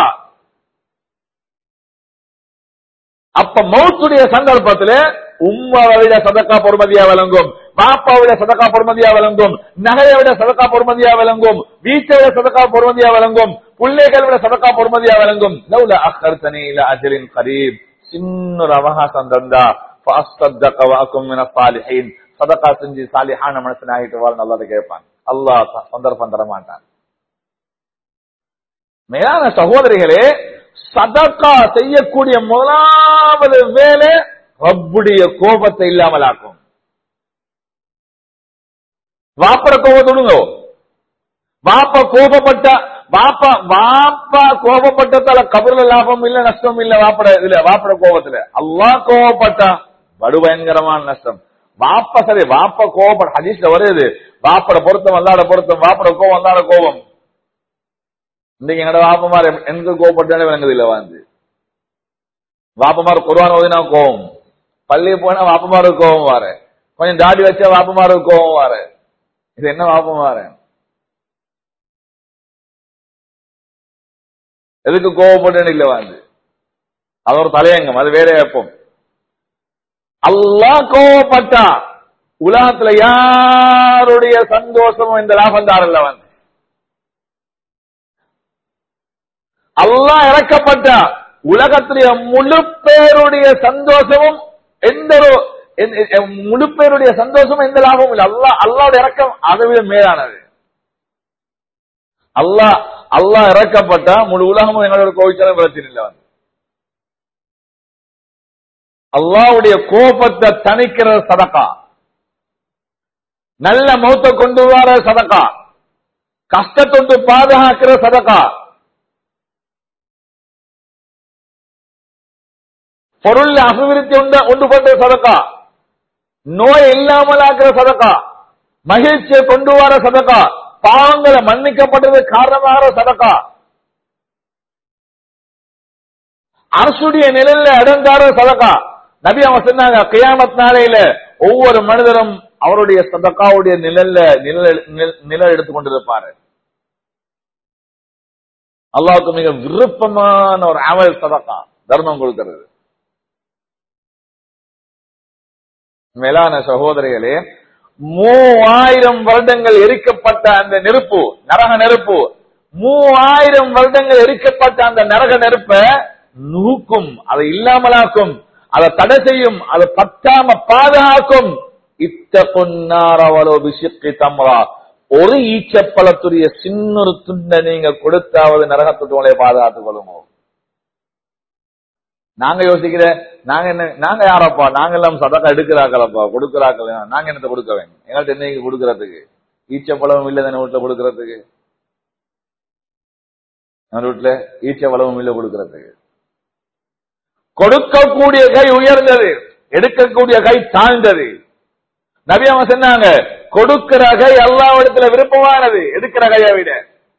அப்ப மௌத்துடைய சந்தர்ப்பத்துல உம்மாவை விட சதக்கா பொறுமதியா விளங்கும் பாப்பாவை விட சதக்கா பொறுமதியா விளங்கும் நகையை விட சதக்கா பொறுமதியா விளங்கும் வீட்டை விட சதக்கா பொறுமதியா விளங்கும் பிள்ளைகள் விட சதக்கா பொறுமதியா விளங்கும் லவ்ல அஹர்தனி இல அஜலின் கரீப் சின்ன ஒரு அவகாசம் தந்தா فاصدق واكم من الصالحين சதக்கா செஞ்சு சாலிஹான மனசன் ஆகிட்டு வாழ் நல்லா கேட்பான் அல்லாஹ் சந்தர்ப்பம் தர மாட்டான் மேலான சகோதரிகளே சதக்கா செய்யக்கூடிய முதலாவது வேலை ரப்புடைய கோபத்தை இல்லாமலாக்கும் வாப்பட கோபத்தொடுங்கோ வாப்ப கோபப்பட்ட வாப்பா வாப்பா கோபப்பட்டதால கபர்ல லாபம் இல்ல நஷ்டம் இல்ல வாப்பட இதுல வாப்பட கோபத்துல அல்லாஹ் கோபப்பட்டா படு பயங்கரமான நஷ்டம் வாப்ப சரி வாப்ப கோபம் ஹதீஸ்ல வருது வாப்பட பொருத்தம் அல்லாட பொருத்தம் வாப்பட கோபம் அல்லாட கோபம் இன்னைக்கு என்னோட வாப்பமார் எனக்கு கோபப்பட்டாலே விளங்குது இல்ல வந்து வாப்பமார் குர்வான் ஓதினா கோபம் பள்ளி போனா வாப்பமாருக்கு கோபம் வாரு கொஞ்சம் தாடி வச்சா வாப்பமாருக்கு கோபம் வாரு இது என்ன வாப்பம் வாரு எதுக்கு கோவப்பட்டேன்னு இல்ல வந்து அது ஒரு தலையங்கம் அது வேற எப்பம் அல்லாஹ் கோவப்பட்டா உலகத்துல யாருடைய சந்தோஷமும் இந்த லாபம் தாரல்ல வந்து அல்லாஹ் இறக்கப்பட்டா உலகத்துடைய முழு பேருடைய சந்தோஷமும் எந்த ஒரு எந்த- எ- முழு பேருடைய சந்தோஷமும் எந்த லாபமும் இல்லை அல்லாஹ் அல்லாவோட இறக்கம் அதை விட மேலானது அல்லாஹ் அல்லாஹ் இறக்கப்பட்டா முழு உலகமும் எங்களோட கோவிச்சாலும் பிரச்சனை இல்லை வந்து அல்லாவுடைய கோபத்தை தணிக்கிற சதக்கா நல்ல மௌத்த கொண்டு வர சதக்கா கஷ்டத்தொண்டு பாதுகாக்கிற சதக்கா பொருள் அபிவிருத்தி உண்டு உண்டு பண்ற சதக்கா நோய் இல்லாமல் ஆக்கிற சதக்கா மகிழ்ச்சியை கொண்டு வர சதக்கா பாவங்களை மன்னிக்கப்பட்டது காரணமாக சதக்கா அரசுடைய நிழல்ல இடந்தார சதக்கா நபி அவங்க சொன்னாங்க கியாமத் நாளையில ஒவ்வொரு மனிதரும் அவருடைய சதக்காவுடைய நிழல்ல நிழல் நிழல்- நிழல் எடுத்துக் கொண்டிருப்பாரு அல்லாஹ்வுக்கு மிக விருப்பமான ஒரு அமல் சதக்கா தர்மம் கொடுக்கிறது மேலான சகோதரிகளே மூவாயிரம் வருடங்கள் எரிக்கப்பட்ட அந்த நெருப்பு நரக நெருப்பு மூவாயிரம் வருடங்கள் எரிக்கப்பட்ட அந்த நரக நெருப்ப நூக்கும் அதை இல்லாமலாக்கும் அதை தடை செய்யும் அதை பத்தாம பாதுகாக்கும் இத்த பொன்னாரவளோ பிசிக்கி தம்ரா ஒரு ஈச்சப்பழத்துடைய சின்ன ஒரு துண்டை நீங்க கொடுத்தாவது நரகத்துக்கு உங்களை பாதுகாத்துக் கொள்ளுங்க நாங்க யோசிக்கிற நாங்க என்ன நாங்க யாரப்பா நாங்க எல்லாம் சதக்கா எடுக்கிறாங்களப்பா கொடுக்கிறாக்கள் நாங்க என்னத்தை கொடுக்க வேணும் எங்கள்ட்ட என்ன கொடுக்கறதுக்கு ஈச்சப்பழமும் இல்லை தானே வீட்டுல கொடுக்கறதுக்கு நம்ம வீட்டுல ஈச்சப்பழமும் இல்லை கொடுக்கறதுக்கு கொடுக்கக்கூடிய கை உயர்ந்தது எடுக்கக்கூடிய கை தாழ்ந்தது நபி அவங்க சொன்னாங்க கொடுக்கிற கை அல்லாவிடத்துல விருப்பமானது எடுக்கிற கையை விட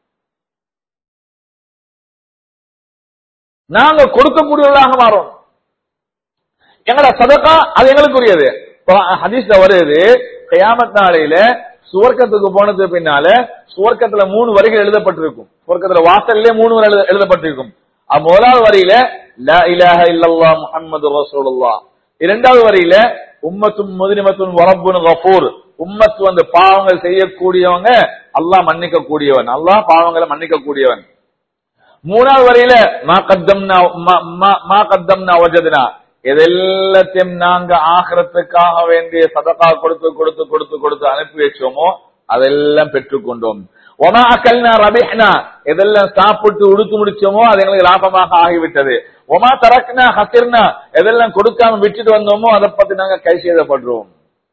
நாங்க கொடுக்கக்கூடியவர்களாக மாறோம் எங்கட சதக்கா அது எங்களுக்குரியது ஹதீஸ்ல வருது கயாமத் நாளையில சுவர்க்கத்துக்கு போனது பின்னால சுவர்க்கத்துல மூணு வரிகள் எழுதப்பட்டிருக்கும் சுவர்க்கத்துல வாசல்லே மூணு வரி எழுத- எழுதப்பட்டிருக்கும் அது முதலாவது வரியில லா இலாஹ இல்லல்லாஹ் முஹம்மது ரசூலுல்லாஹ் இரண்டாவது வரியில உம்மத்தும் முதினிமத்தும் வரப்புன் கஃபூர் உம்மத்து வந்து பாவங்கள் செய்யக்கூடியவங்க அல்லாஹ் மன்னிக்க கூடியவன் அல்லாஹ் பாவங்களை மன்னிக்க கூடியவன் மூணாவது வரையில மா கத்தம்னா மா- மா- மா கத்தம்னா வஜதுனா எதெல்லாத்தையும் நாங்க ஆகிரத்துக்காக வேண்டிய சதகா கொடுத்து கொடுத்து கொடுத்து கொடுத்து அனுப்பி வச்சோமோ அதெல்லாம் பெற்றுக்கொண்டோம் ஒமா அக்கல்னா ரபிஹ்னா எதெல்லாம் சாப்பிட்டு உடுத்து முடிச்சோமோ அது எங்களுக்கு லாபமாக ஆகிவிட்டது ஒமா தரக்னா ஹசிர்னா எதெல்லாம் கொடுக்காம விட்டுட்டு வந்தோமோ அதை பத்தி நாங்க கை செய்தப்படுறோம்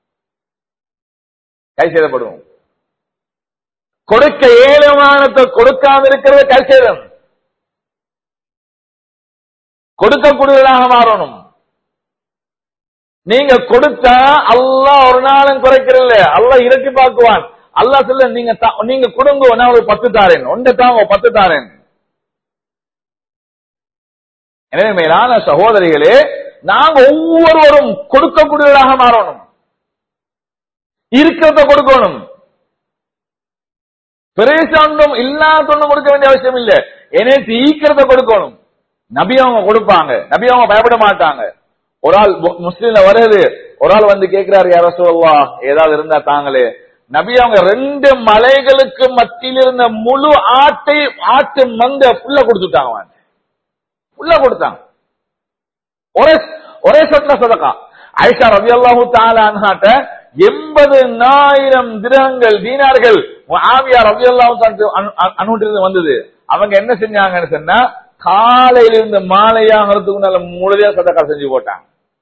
கை செய்தப்படுவோம் கொடுக்க ஏழுமானத்தை கொடுக்காம இருக்கிறது கை செய்தம் கொடுக்கக்கூடியவர்களாக மாறணும் நீங்க கொடுத்தா அல்லாஹ் ஒரு நாளும் குறைக்கிறல்ல அல்லாஹ் இறக்கி பார்க்குவான் அல்லாஹ் சொல்ல நீங்க தா- நீங்க கொடுங்க நான் ஒரு பத்து தாரேன் ஒன்றை தாங்க பத்து தாரேன் எனவே மேலான சகோதரிகளே நாங்க ஒவ்வொருவரும் கொடுக்கக்கூடியவர்களாக மாறணும் இருக்கிறத கொடுக்கணும் பெருசாண்டும் இல்லாதொன்னும் கொடுக்க வேண்டிய அவசியம் இல்ல எனக்கு ஈக்கிறத கொடுக்கணும் நபி அவங்க கொடுப்பாங்க நபி அவங்க பயப்பட மாட்டாங்க ஒரு ஆள் மு- முஸ்லிம்ல வருது ஒரு ஆள் வந்து கேட்கிறாரு யார சொல்லா ஏதாவது இருந்தா தாங்களே நபி அவங்க ரெண்டு மலைகளுக்கு மத்தியில் இருந்த முழு ஆட்டை ஆட்டு மந்த புல்ல கொடுத்துட்டாங்க அவங்க. புல்ல கொடுத்தாங்க ஒரே ஒரே சொட்ல சதக்கா ஐஷா ரவி அல்லாஹூ தாலாட்ட எண்பது ஆயிரம் திரகங்கள் தீனார்கள் ஆவியா ரவி அல்லாஹூ அனுட்டிருந்து வந்தது அவங்க என்ன செஞ்சாங்கன்னு சொன்னா காலையில இருந்து மாலையாகிறதுக்கு முன்னால முழுதையா சதக்கா செஞ்சு போட்டாங்க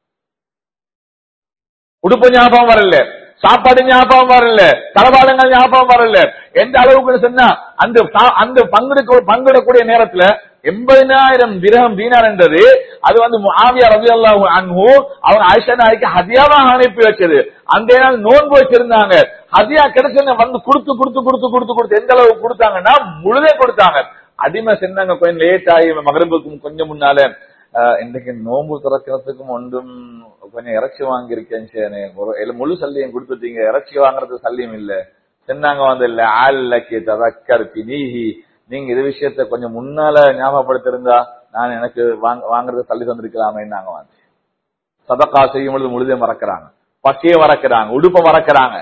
உடுப்பு ஞாபகம் வரல சாப்பாடு ஞாபகம் வரல தளபாடங்கள் ஞாபகம் வரல எந்த அளவுக்கு சொன்னா அந்த சா- அந்த பங்கெடுக்க பங்கிடக்கூடிய நேரத்துல எண்பதினாயிரம் திரகம் தீனார் என்றது அது வந்து ஆவியா ரவி அல்லாஹு அன்ஹு அவங்க ஆயிஷா நாய்க்கு ஹதியாவாக அனுப்பி வச்சது அந்த நாள் நோன்பு வச்சிருந்தாங்க ஹதியா கிடைச்ச வந்து கொடுத்து கொடுத்து கொடுத்து கொடுத்து கொடுத்து எந்த அளவுக்கு கொடுத்தாங்கன்னா முழுதே கொடுத்தாங்க அடிமை சென்னாங்க கொஞ்சம் லேட் ஆகி மகரபுக்கும் கொஞ்சம் முன்னால ஆஹ், இன்னைக்கு நோன்பு திறக்கிறதுக்கும் ஒன்றும் கொஞ்சம் இறைச்சி வாங்கியிருக்கேன் சேனே ஒரு இல்ல முழு சல்லியம் கொடுத்துட்டீங்க இறைச்சி வாங்குறது சல்லியம் இல்ல சொன்னாங்க வந்து இல்ல ஆல்லக்கு ததக்கர் பினீஹி நீங்க இது விஷயத்த கொஞ்சம் முன்னால ஞாபகப்படுத்திருந்தா நான் எனக்கு வாங்க வாங்குறது தள்ளி தந்திருக்கலாமே நாங்க வந்து சதக்கா செய்யும் பொழுது முழுதே மறக்கிறாங்க பசியை மறக்கிறாங்க உடுப்ப மறக்கிறாங்க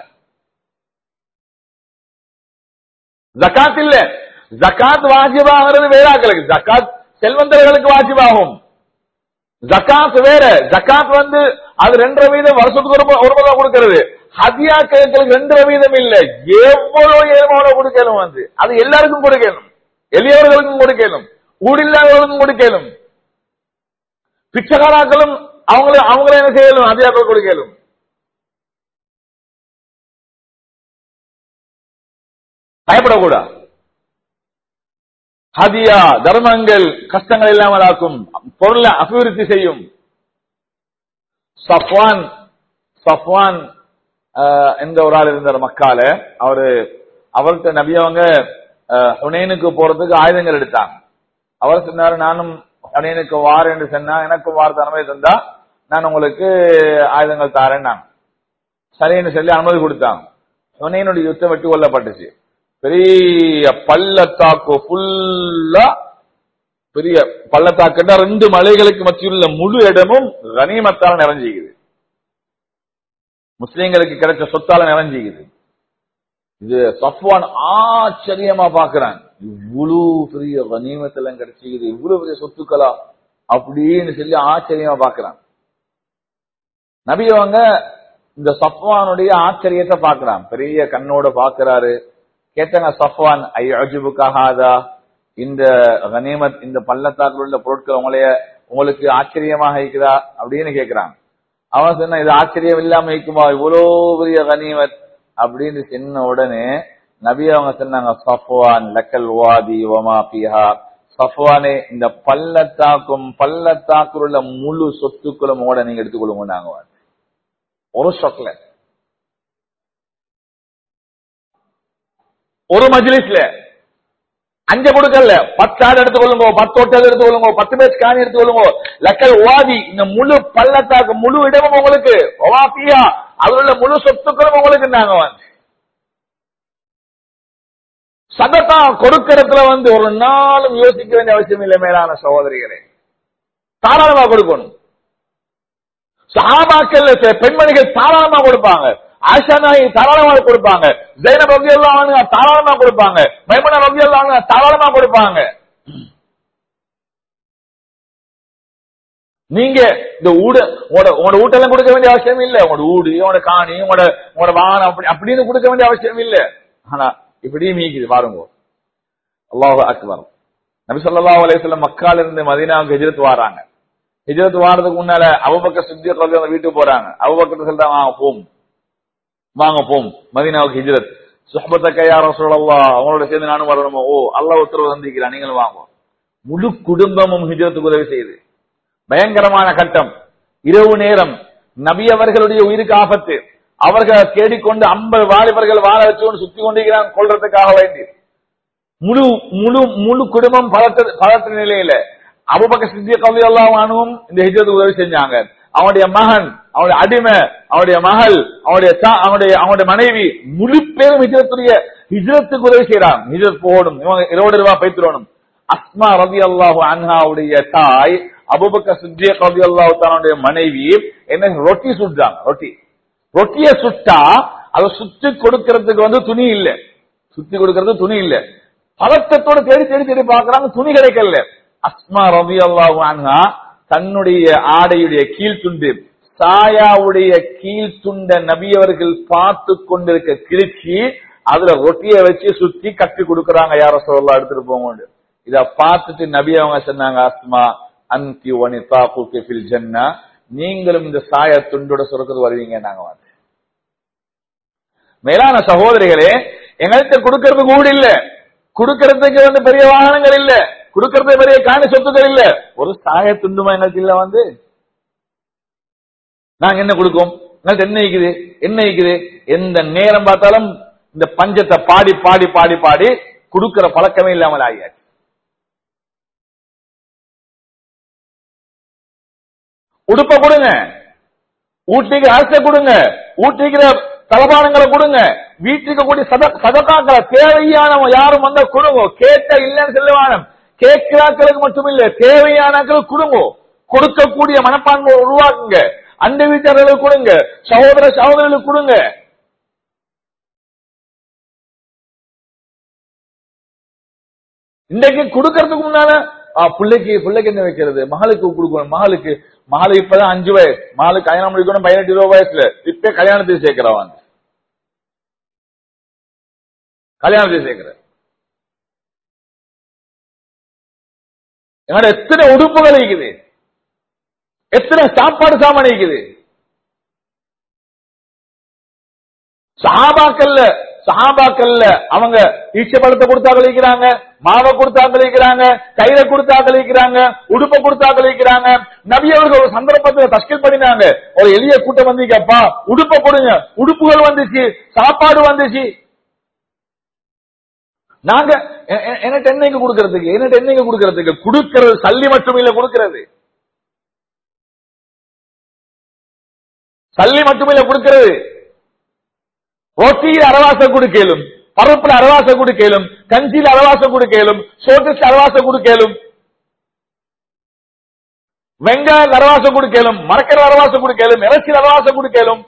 ஜக்காத் இல்ல ஜக்காத் வாஜிபாகிறது வேறாக்களுக்கு ஜக்காத் செல்வந்தர்களுக்கு வாஜிபாகும் ஜக்காத் வேற ஜக்காத் வந்து அது ரெண்டரை வீதம் வருஷத்துக்கு ஒரு மு- ஒரு முறை கொடுக்கிறது ஹதியா கேட்கறதுக்கு ரெண்டரை வீதம் இல்ல எவ்வளவு ஏழுமாவளவு கொடுக்கணும் வந்து அது எல்லாருக்கும் கொடுக்கணும் எளியவர்களுக்கும் கொடுக்கணும் ஊடில்லாதவர்களுக்கும் கொடுக்கணும் பிச்சைக்காராக்களும் அவங்கள அவங்கள என்ன செய்யணும் ஹதியாக்கள் கொடுக்கணும் பயப்படக்கூடாது ஹதியா தர்மங்கள் கஷ்டங்கள் இல்லாமல் ஆக்கும் பொருளை அபிவிருத்தி செய்யும் சஃப்வான் சஃப்வான் ஆஹ், என்ற ஒரு ஆள் இருந்தார் மக்கால அவரு அவர்கிட்ட நபியவங்க ஆஹ், ஹுனைனுக்கு போறதுக்கு ஆயுதங்கள் எடுத்தாங்க அவர் சொன்னாரு நானும் ஹுனைனுக்கு வார் என்று சொன்னா எனக்கும் வார் தனமே தந்தா நான் உங்களுக்கு ஆயுதங்கள் தாரேன் நான் சரின்னு சொல்லி அனுமதி கொடுத்தாங்க ஹுனைனுடைய யுத்தம் வெட்டி கொல்லப்பட்டுச்சு பெரிய பள்ளத்தாக்கு ஃபுல்லா பெரிய பள்ளத்தாக்குன்னா ரெண்டு மலைகளுக்கு மத்தியில் உள்ள முழு இடமும் கனிமத்தால நிறைஞ்சிக்குது முஸ்லிம்களுக்கு கிடைச்ச சொத்தால நிறைஞ்சிக்குது இது சஃப்வான் ஆச்சரியமா பாக்குறான் இவ்வளவு பெரிய கனிமத்தெல்லாம் கிடைச்சிக்குது இவ்வளவு பெரிய சொத்துக்களா அப்படின்னு சொல்லி ஆச்சரியமா பாக்குறான் நபி அவங்க இந்த சஃப்வானுடைய ஆச்சரியத்தை பாக்குறான் பெரிய கண்ணோட பாக்குறாரு கேட்டாங்க சஃப்வான் ஐயபுக்காகாதா இந்த கனிமத் இந்த பள்ளத்தாக்கில் உள்ள பொருட்கள் உங்களைய உங்களுக்கு ஆச்சரியமாக இருக்குதா அப்படின்னு கேக்குறாங்க அவன் சொன்னா இது ஆச்சரியம் இல்லாம இருக்குமா இவ்வளோ பெரிய கனிமத் அப்படின்னு சொன்ன உடனே நபி அவங்க சொன்னாங்க சஃப்வான் லக்கல் வாதி வமா பிஹா சஃப்வானே இந்த பள்ளத்தாக்கும் பள்ளத்தாக்குல உள்ள முழு சொத்துக்களும் கூட நீங்க எடுத்துக்கொள்ளுங்க நாங்க ஒரு ஷொக்ல ஒரு மஜ்லிஸ்ல அஞ்ச கொடுக்கல பத்து ஆடு எடுத்துக்கொள்ளுங்க பத்து ஒட்டல் எடுத்துக்கொள்ளுங்க பத்து பேர் காணி எடுத்துக்கொள்ளுங்க லக்கல் வாதி இந்த முழு பள்ளத்தாக்கு முழு இடமும் உங்களுக்கு ஒவாபியா அதுல உள்ள முழு சொத்துக்களும் உங்களுக்கு நாங்க வந்து சதத்தா கொடுக்கறதுல வந்து ஒரு நாளும் யோசிக்க வேண்டிய அவசியம் இல்லை மேலான சகோதரிகளே தாராளமா கொடுக்கணும் சஹாபாக்கள் சில பெண்மணிகள் தாராளமா கொடுப்பாங்க ஆஷா நாயி தாராளமா கொடுப்பாங்க ஜெயனப் ரவி எல்லாம் தாராளமா கொடுப்பாங்க மைமனா ரவி எல்லாம் தாராளமா கொடுப்பாங்க நீங்க இந்த ஊடு உங்களோட உங்களோட ஊட்டெல்லாம் கொடுக்க வேண்டிய அவசியம் இல்ல உங்களோட ஊடு உங்களோட காணி உங்களோட உங்களோட வானம் அப்படி அப்படின்னு கொடுக்க வேண்டிய அவசியம் இல்ல ஆனா இப்படியும் மீக்குது பாருங்க அல்லாஹ் அக்பர் நபி ஸல்லல்லாஹு அலைஹி வஸல்லம் மக்கால இருந்து மதீனாவுக்கு ஹிஜ்ரத் வராங்க ஹிஜ்ரத் வாரதுக்கு முன்னால அபூபக்கர் சித்திக் ரலியல்லாஹு அன்ஹு வீட்டுக்கு போறாங்க அபூபக்கர் சொல்றாங்க வாங்க போம் வாங்க போம் மதீனாவுக்கு ஹிஜ்ரத் சுஹபத்தக்க யா ரசூலல்லாஹ் அவங்களோட சேர்ந்து நானும் வரணுமோ ஓ அல்லாஹ் உத்தரவு தந்திக்கிறான் நீங்களும் வாங்க முழு குடும்பமும் ஹிஜ்ரத்துக்கு உதவி செய்யுது பயங்கரமான கட்டம் இரவு நேரம் நபி அவர்களுடைய உயிருக்கு ஆபத்து அவர்கள் தேடிக்கொண்டு ஐம்பது வாலிபர்கள் வாழ வச்சு சுத்தி கொண்டிருக்கிறாங்க கொள்றதுக்காக வேண்டி முழு முழு முழு குடும்பம் பலத்த பலத்த நிலையில அபுபக்க சித்திய கவி எல்லாம் இந்த ஹிஜரத்துக்கு உதவி செஞ்சாங்க அவனுடைய மகன் அவனுடைய அடிமை அவனுடைய மகள் அவனுடைய தா- அவனுடைய அவனுடைய மனைவி முழு பேரும் ஹிஜரத்துடைய ஹிஜரத்துக்கு உதவி செய்யறாங்க ஹிஜரத் போகணும் இவங்க இருபது ரூபாய் பைத்துறணும் அஸ்மா ரவி அல்லாஹு அன்ஹாவுடைய தாய் அபுபக்க சித்திய கவி அல்லாஹு தானுடைய மனைவி என்ன ரொட்டி சுட்டாங்க ரொட்டி ரொட்டிய சுட்டா அதை சுத்தி கொடுக்கறதுக்கு வந்து துணி இல்ல சுத்தி கொடுக்கறது துணி இல்ல பதட்டத்தோட தேடி தேடி தேடி பாக்குறாங்க துணி கிடைக்கல அஸ்மா ரவி அல்லாஹு தன்னுடைய ஆடையுடைய கீழ்த்துண்டு சாயாவுடைய கீழ்த்துண்ட நபியவர்கள் பார்த்து கொண்டிருக்க கிழிச்சி அதுல ரொட்டிய வச்சு சுத்தி கட்டி கொடுக்கறாங்க யார சொல்லலாம் எடுத்துட்டு போங்க இத பார்த்துட்டு நபி அவங்க சொன்னாங்க அஸ்மா அன்கி வனிதா ஃபில் ஜன்னா நீங்களும் இந்த சாய துண்டோட சுரக்கிறது வருவீங்க நாங்க வந்து மேலான சகோதரிகளே எங்கள்கிட்ட கொடுக்கறது கூட இல்ல கொடுக்கறதுக்கு வந்து பெரிய வாகனங்கள் இல்ல கொடுக்கறதுக்கு பெரிய காணி சொத்துக்கள் இல்ல ஒரு சாய துண்டுமா எங்களுக்கு இல்ல வந்து நாங்க என்ன கொடுக்கோம் எங்கள்கிட்ட என்ன இருக்குது என்ன இருக்குது எந்த நேரம் பார்த்தாலும் இந்த பஞ்சத்தை பாடி பாடி பாடி பாடி கொடுக்கிற பழக்கமே இல்லாமல் ஆகியாச்சு உடுப்ப கொடுங்க ஊட்டிக்கு அரச கொடுங்க ஊட்டிக்கிற தலபானங்களை கொடுங்க வீட்டுக்கு கூடிய சத சதக்காக்களை தேவையான யாரும் வந்தா கொடுங்க கேட்ட இல்லைன்னு சொல்லுவாங்க கேட்கிறாக்களுக்கு மட்டும் இல்ல தேவையானாக்களுக்கு கொடுங்க கொடுக்கக்கூடிய மனப்பான்மை உருவாக்குங்க அந்த வீட்டார்களுக்கு கொடுங்க சகோதர சகோதரர்களுக்கு கொடுங்க இன்றைக்கு கொடுக்கறதுக்கு முன்னால ஆ, பிள்ளைக்கு பிள்ளைக்கு என்ன வைக்கிறது மகளுக்கு கொடுக்கணும் மகளுக்கு மகள் இப்பதான் அஞ்சு வயசு மகளுக்கு கல்யாணம் முடிக்கணும் பதினெட்டு இருபது வயசுல இப்ப கல்யாணத்துக்கு சேர்க்கிறவன் கல்யாணத்துக்கு சேர்க்கிற என்னோட எத்தனை உடுப்புகள் இருக்குது எத்தனை சாப்பாடு சாமான் இருக்குது சஹாபாக்கள்ல சஹாபாக்கள்ல அவங்க ஈச்ச பழத்தை கொடுத்தா கழிக்கிறாங்க மாவை கொடுத்தா கழிக்கிறாங்க கயிறை கொடுத்தா கழிக்கிறாங்க உடுப்பை கொடுத்தா கழிக்கிறாங்க நபி அவர்கள் ஒரு சந்தர்ப்பத்துல தஷ்கில் பண்ணினாங்க ஒரு எளிய கூட்டம் வந்தீங்கப்பா உடுப்பை கொடுங்க உடுப்புகள் வந்துச்சு சாப்பாடு வந்துச்சு நாங்க எ- எ- என்ன என்னைக்கு கொடுக்கறதுக்கு என்ன என்னைக்கு கொடுக்கறதுக்கு கொடுக்கறது சல்லி மட்டும் இல்ல கொடுக்கிறது சல்லி மட்டுமில்ல கொடுக்கிறது ரொட்டியில் அரவாசம் கொடுக்கலும் பருப்புல அரவாசம் கொடுக்கலும் கஞ்சியில் அரவாசம் கொடுக்கலும் சோற்றுக்கு அரவாசம் கொடுக்கலும் வெங்காயம் அரவாசம் கொடுக்கலும் மரக்கரை அரவாசம் கொடுக்கலும் இறைச்சி அரவாசம் கொடுக்கலும்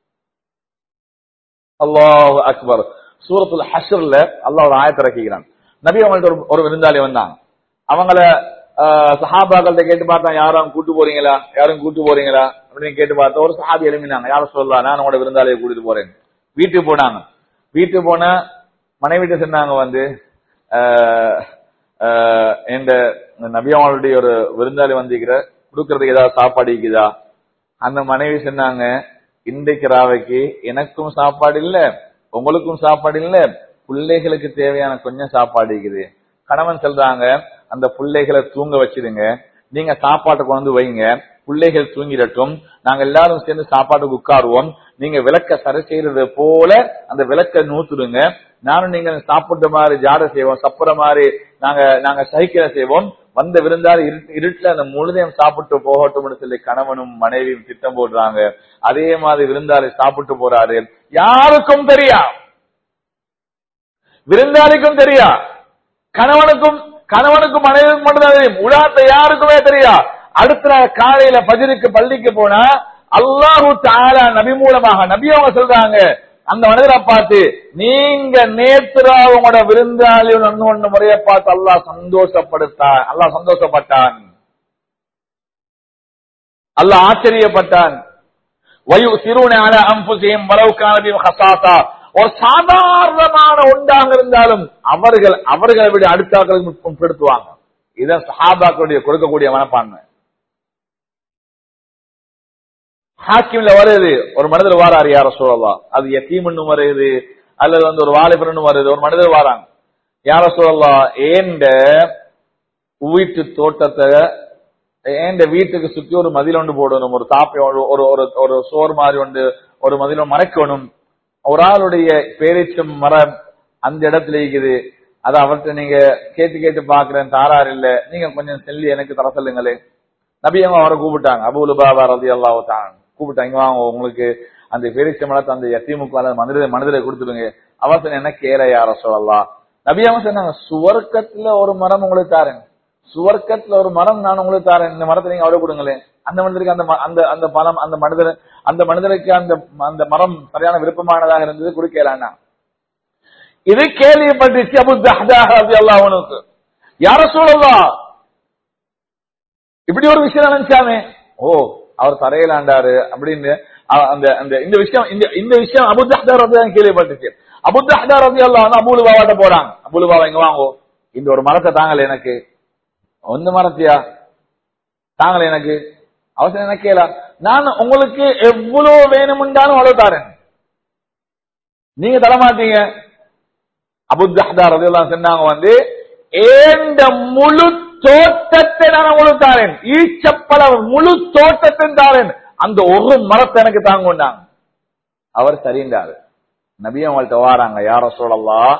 அல்லாஹ் அக்பர் சூரத்துல் ஹஷ்ர்ல அல்லாஹ் ஒரு ஆயத்தை இறக்கிக்கிறான் நபி அவங்கள்ட்ட ஒரு ஒரு விருந்தாளி வந்தாங்க அவங்கள ஆஹ், சஹாபாக்கள்ட்ட கேட்டு பார்த்தா யாரும் கூட்டு போறீங்களா யாரும் கூட்டு போறீங்களா அப்படின்னு கேட்டு பார்த்தா ஒரு சஹாபி எழுப்பினாங்க யாரும் சொல்லலாம் நான் உங்களோட விருந்தாளியை கூட்டிட்டு போறேன் வீட்டுக்கு போனாங்க வீட்டுக்கு போன மனைவிட்ட சொன்னாங்க வந்து ஆஹ், ஆஹ், இந்த நபியாவுடைய ஒரு விருந்தாளி வந்திருக்கிற கொடுக்கறதுக்கு ஏதாவது சாப்பாடு இருக்குதா அந்த மனைவி சொன்னாங்க இன்றைக்கு ராவைக்கு எனக்கும் சாப்பாடு இல்ல உங்களுக்கும் சாப்பாடு இல்ல பிள்ளைகளுக்கு தேவையான கொஞ்சம் சாப்பாடு இருக்குது கணவன் சொல்றாங்க அந்த பிள்ளைகளை தூங்க வச்சிடுங்க நீங்க சாப்பாட்டை கொண்டு வந்து வைங்க பிள்ளைகள் தூங்கிடட்டும் நாங்க எல்லாரும் சேர்ந்து சாப்பாட்டுக்கு உட்காருவோம் நீங்க விளக்க சரி செய்யறது போல அந்த விளக்க நூத்துடுங்க நானும் நீங்க சாப்பிட்ட மாதிரி ஜாட செய்வோம் சப்புற மாதிரி நாங்க நாங்க சைக்கிளை செய்வோம் வந்த விருந்தாளி இருட்டு- இருட்டுல அந்த முழுதையும் சாப்பிட்டு போகட்டும்னு சொல்லி கணவனும் மனைவியும் திட்டம் போடுறாங்க அதே மாதிரி விருந்தாளி சாப்பிட்டு போறாரு யாருக்கும் தெரியா விருந்தாளிக்கும் தெரியா கணவனுக்கும் கணவனுக்கும் மனைவிக்கும் மட்டும்தான் தெரியும் உலாத்த யாருக்குமே தெரியா அடுத்த நாள் காலையில பஜருக்கு பள்ளிக்கு போனா அல்லாஹு தாலா நபி மூலமாக நபி அவங்க சொல்றாங்க அந்த மனிதரை பார்த்து நீங்க நேத்துரா உங்களோட விருந்தாளி ஒன்னு ஒண்ணு முறைய பார்த்து அல்லாஹ் சந்தோஷப்படுத்தான் அல்லாஹ் சந்தோஷப்பட்டான் அல்லாஹ் ஆச்சரியப்பட்டான் வயு சிறுவனை அல அம்புசியும் வளவுக்கானதையும் ஹசாத்தா ஒரு சாதாரணமான ஒன்றாக இருந்தாலும் அவர்கள் அவர்களை விட அடுத்தாக்களுக்கு முற்படுத்துவாங்க இதான் சஹாபாக்களுடைய கொடுக்கக்கூடிய மனப்பான்மை ஹாக்கிம்ல வருது ஒரு மனிதர் வாராரு யார சொல்லலாம் அது எத்தீம்னு வருது அல்லது வந்து ஒரு வாலிபர்னு வருது ஒரு மனிதர் வாராங்க யார சொல்லலாம் ஏண்ட வீட்டு தோட்டத்தை ஏண்ட வீட்டுக்கு சுத்தி ஒரு மதில் ஒன்று போடணும் ஒரு தாப்பை ஒரு ஒரு ஒரு- ஒரு சோர் மாதிரி ஒன்று ஒரு மதில் ஒன்று மறைக்கணும் ஒரு ஆளுடைய பேரீச்சம் மரம் அந்த இடத்துல இருக்குது அதை அவர்கிட்ட நீங்க கேட்டு கேட்டு பாக்குறேன் தாரார் இல்ல நீங்க கொஞ்சம் சொல்லி எனக்கு தர சொல்லுங்களே நபி அவங்க அவரை கூப்பிட்டாங்க அபுல் பாபா ரதி அல்லாஹ் தான் கூப்பிட்டாங்க "இங்க வாங்க உங்களுக்கு அந்த பேரீச்ச மரத்தை அந்த எத்திமுக்கால மனித மனிதரை கொடுத்துடுங்க அவர் சொன்ன என்ன கேர யார சொல்லலாம் நபி அவங்க சொன்னாங்க சுவர்க்கத்துல ஒரு மரம் உங்களுக்கு தாரேன் சுவர்க்கத்துல ஒரு மரம் நான் உங்களுக்கு தாரேன் இந்த மரத்தை நீங்க அவரை கொடுங்களேன் அந்த மனிதருக்கு அந்த ம- அந்த அந்த பழம் அந்த மனிதர் அந்த மனிதருக்கு அந்த அந்த மரம் சரியான விருப்பமானதாக இருந்தது கொடுக்கலான்னா இது கேள்விப்பட்டுச்சு அபு தஹ்தாக ரதி அல்லாஹனுக்கு யார சொல்லலாம் இப்படி ஒரு விஷயம் நினைச்சாமே ஓ அவர் தரையிலாண்டாரு அப்படின்னு அ- அந்த அந்த இந்த விஷயம் இந்த இந்த விஷயம் அபுத்தஹ்தா ரதி கேள்விப்பட்டுச்சு அபுத்தஹ்தா ரதி அல்லாஹ் அபுல் பாவாட்ட போறாங்க அபுல் பாவா இங்க வாங்கோ இந்த ஒரு மரத்தை தாங்கல எனக்கு ஒன்னு மரத்தியா தாங்கல எனக்கு அவசரம் என்ன கேளா நான் உங்களுக்கு எவ்வளவு வேணும்ன்றாலும் அவ்வளவு தாரேன் நீங்க தர மாட்டீங்க அபுத்தஹ்தா ரதி அல்லாஹ் சொன்னாங்க வந்து ஏண்ட முழு தோட்டத்தை நான் உங்களுக்கு தாரேன் ஈச்சப்பழ முழு தோட்டத்தை தாரேன் அந்த ஒரு மரத்தை எனக்கு தாங்கொண்டாங்க அவர் சரிந்தாரு நபி அவங்கள்ட்ட வாராங்க யார சொல்லலாம்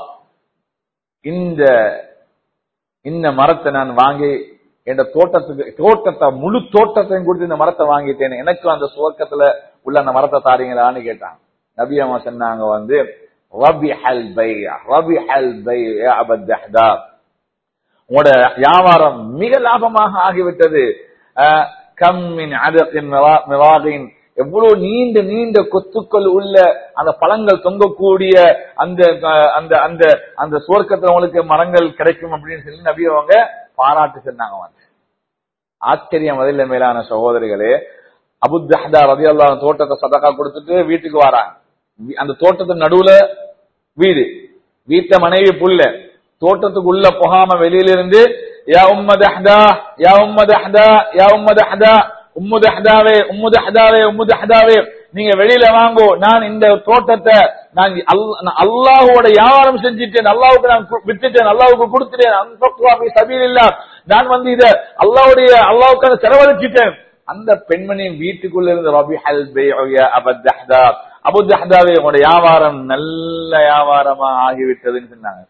இந்த இந்த மரத்தை நான் வாங்கி என் தோட்டத்துக்கு தோட்டத்தை முழு தோட்டத்தையும் கொடுத்து இந்த மரத்தை வாங்கிட்டேன் எனக்கும் அந்த சுவர்க்கத்துல உள்ள அந்த மரத்தை தாரீங்களான்னு கேட்டாங்க நபி அவங்க சொன்னாங்க வந்து ரபிஹல் பை ரபிஹல் பை அபத் தஹ்தா உங்களோட வியாபாரம் மிக லாபமாக ஆகிவிட்டது அஹ், கம்மின் அதத்தின் மிராகின் எவ்வளவு நீண்ட நீண்ட கொத்துக்கள் உள்ள அந்த பழங்கள் தொங்கக்கூடிய அந்த அஹ், அந்த அந்த அந்த சுவர்க்கத்துல உங்களுக்கு மரங்கள் கிடைக்கும் அப்படின்னு சொல்லி நபி அவங்க பாராட்டு சொன்னாங்க வந்து ஆச்சரியம் அதில் மேலான சகோதரிகளே அபுத்தஹ்தா ரதி அல்லாஹ் தோட்டத்தை சதக்கா கொடுத்துட்டு வீட்டுக்கு வராங்க வீ- அந்த தோட்டத்து நடுவுல வீடு வீட்ட மனைவி புள்ள தோட்டத்துக்கு உள்ள போகாம வெளியில இருந்து யா உம்ம தஹ்தா யா உம்ம தஹ்தா யா உம்ம தஹ்தா உம்மு தஹ்தாவே உம்மு தஹ்தாவே உம்மு தஹ்தாவே நீங்க வெளியில வாங்கோ நான் இந்த தோட்டத்தை நான் அல்- நான் அல்லாஹ்வோட வியாபாரம் செஞ்சுட்டேன் அல்லாஹ்வுக்கு நான் கு- வித்துட்டேன் அல்லாஹ்வுக்கு கொடுத்துட்டேன் அன்ஃபக்துஹா ஃபீ சபீலில்லாஹ் நான் வந்து இத அல்லாஹ்வுடைய அல்லாஹ்வுக்காக செலவழிச்சிட்டேன் அந்த பெண்மணி வீட்டுக்குள்ள இருந்து ரபி ஹல் அபத் தஹ்தா அபு தஹ்தாவே உங்களோட வியாபாரம் நல்ல வியாபாரமா ஆகிவிட்டதுன்னு சொன்னாங்க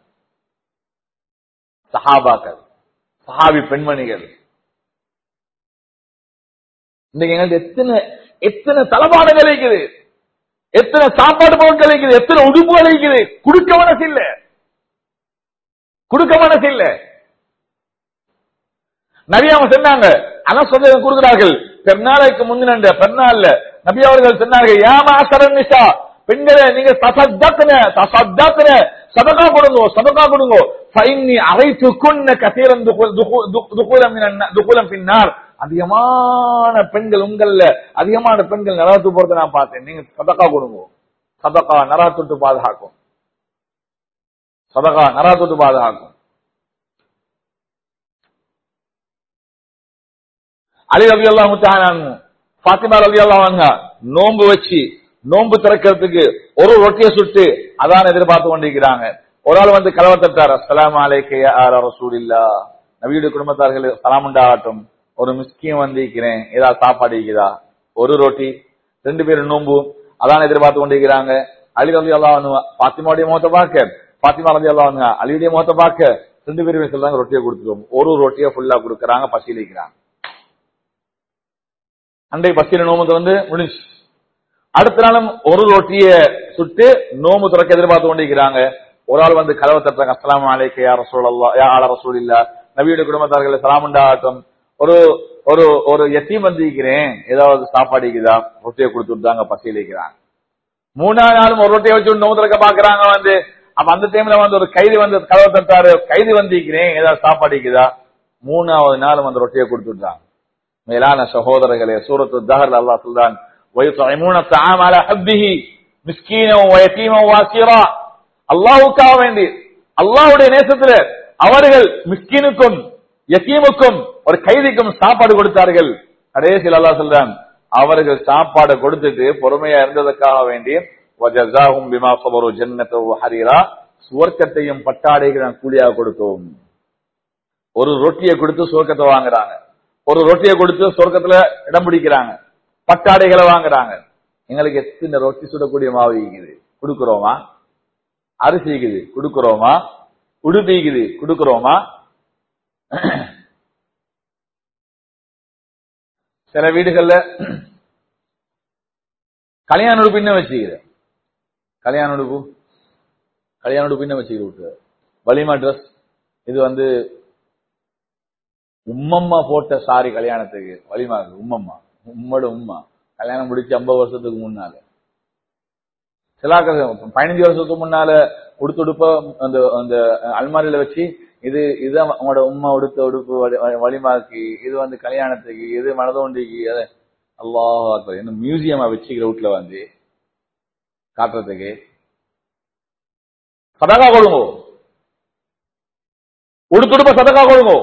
சஹாபாக்கள் சஹாபி பெண்மணிகள் இன்னைக்கு எங்கள்ட்ட எத்தனை எத்தனை தளபாடங்கள் இருக்குது எத்தனை சாப்பாடு பொருட்கள் இருக்குது எத்தனை உடுப்புகள் இருக்குது குடுக்க மனசு இல்ல குடுக்க மனசு இல்ல நிறைய அவங்க சொன்னாங்க ஆனா சொல்ல கொடுக்கிறார்கள் பெருநாளைக்கு முந்தின பெருநாள்ல நபி அவர்கள் சொன்னார்கள் ஏமா நிசா பெண்களே நீங்க தசத்தக்குன தசத்தக்குன சதகா கொடுங்க சதகா கொடுங்க ஃபைன்னி அரைத்துக்குன்ன கசீரன் துகுலம் துகுலம் பின்னார் அதிகமான பெண்கள் உங்கள்ல அதிகமான பெண்கள் நரகத்து போறதை நான் பார்த்தேன் நீங்க சதகா கொடுங்க சதகா நரகத்துட்டு பாதுகாக்கும் சதகா நரகத்துட்டு பாதுகாக்கும் அலி ரவி அல்லாஹ் ஃபாத்திமா ரவி அல்லாஹ் நோன்பு வச்சு நோன்பு திறக்கிறதுக்கு ஒரு ரொட்டியை சுட்டு அதான் எதிர்பார்த்து கொண்டிருக்கிறாங்க ஒரு ஆள் வந்து கலவை தட்டார் அஸ்லாம் அலைக்கையா ரசூலில்லா நபியுடைய குடும்பத்தார்கள் சலாம் உண்டாகட்டும் ஒரு மிஸ்கியம் வந்திருக்கிறேன் ஏதாவது சாப்பாடு இருக்குதா ஒரு ரொட்டி ரெண்டு பேரும் நோன்பு அதான் எதிர்பார்த்து கொண்டிருக்கிறாங்க அலி ரலி அல்லா பாத்திமாவுடைய முகத்தை பார்க்க பாத்திமா ரலி அல்லா அலியுடைய முகத்தை பார்க்க ரெண்டு பேருமே சொல்றாங்க ரொட்டியை கொடுத்துருவோம் ஒரு ரொட்டியை ஃபுல்லா கொடுக்கறாங்க பசியில் இருக்கிறாங்க அண்டை பசியில நோம்பு வந்து முடிஞ்சு அடுத்த நாளும் ஒரு ரொட்டிய சுட்டு நோம்பு துறக்க எதிர்பார்த்து கொண்டிருக்கிறாங்க ஒரு ஆள் வந்து கதவை தட்டுறாங்க அஸ்லாம் அலைக்கு யார் ரசூல் யா ஆல ரசூல் இல்ல நபியுடைய குடும்பத்தார்கள் சலாமுண்டாகட்டும் ஒரு ஒரு ஒரு எத்தையும் வந்திருக்கிறேன் ஏதாவது சாப்பாடு இருக்குதா ரொட்டியை கொடுத்து விட்டாங்க பசியில் இருக்கிறாங்க மூணாவது நாளும் ஒரு ரொட்டியை வச்சு நோம்பு திறக்க பாக்குறாங்க வந்து அப்ப அந்த டைம்ல வந்து ஒரு கைதி வந்து கதவை தட்டாரு கைதி வந்திருக்கிறேன் ஏதாவது சாப்பாடு இருக்குதா மூணாவது நாளும் அந்த ரொட்டியை கொடுத்து விட்டாங்க மேலான சகோதரர்களே சூரத்து தஹர் அல்லாஹ் சொல்றான் ويطعمون الطعام على حبه مسكينا ويتيما واسيرا அல்லாஹ்வுக்காக வேண்டி அல்லாஹ்வுடைய நேசத்துல அவர்கள் மிஸ்கீனுக்கும் யத்தீமுக்கும் ஒரு கைதிக்கும் சாப்பாடு கொடுத்தார்கள் கடைசியில் அல்லாஹ் சொல்றான் அவர்கள் சாப்பாடு கொடுத்துட்டு பொறுமையா இருந்ததற்காக வேண்டி وجزاهم بما صبروا جنة وحريرا சுவர்க்கத்தையும் பட்டாடைகள் கூலியாக கொடுத்தோம் ஒரு ரொட்டியை கொடுத்து சுவர்க்கத்தை வாங்குறாங்க ஒரு ரொட்டியை கொடுத்து சொர்க்கத்துல இடம் பிடிக்கிறாங்க பட்டாடைகளை வாங்குறாங்க எங்களுக்கு எத்தனை ரொட்டி சுடக்கூடிய மாவு இருக்குது கொடுக்கிறோமா அரிசி இருக்குது கொடுக்கிறோமா உடுப்பு இருக்குது கொடுக்கிறோமா சில வீடுகள்ல கல்யாண உடுப்பு என்ன வச்சுக்கிற கல்யாண உடுப்பு கல்யாண உடுப்பு என்ன வச்சுக்கிற வலிமா ட்ரெஸ் இது வந்து உம்மம்மா போட்ட சாரி கல்யாணத்துக்கு வலிமாக்கு உம்மம்மா உம்மோட உம்மா கல்யாணம் முடிச்சு ஐம்பது வருஷத்துக்கு முன்னால சிலாக்கள் பதினஞ்சு வருஷத்துக்கு முன்னால உடுத்து உடுப்ப அந்த அந்த அல்மாரியில வச்சு இது இதுதான் உங்களோட உம்மா உடுத்த உடுப்பு வலி- வலிமாக்கு இது வந்து கல்யாணத்துக்கு இது மனதோண்டிக்கு அது அல்லாஹ் என்ன மியூசியமா வச்சுக்கிற வீட்டுல வந்து காட்டுறதுக்கு சதகா கொடுங்க உடுத்துடுப்ப சதகா கொடுங்க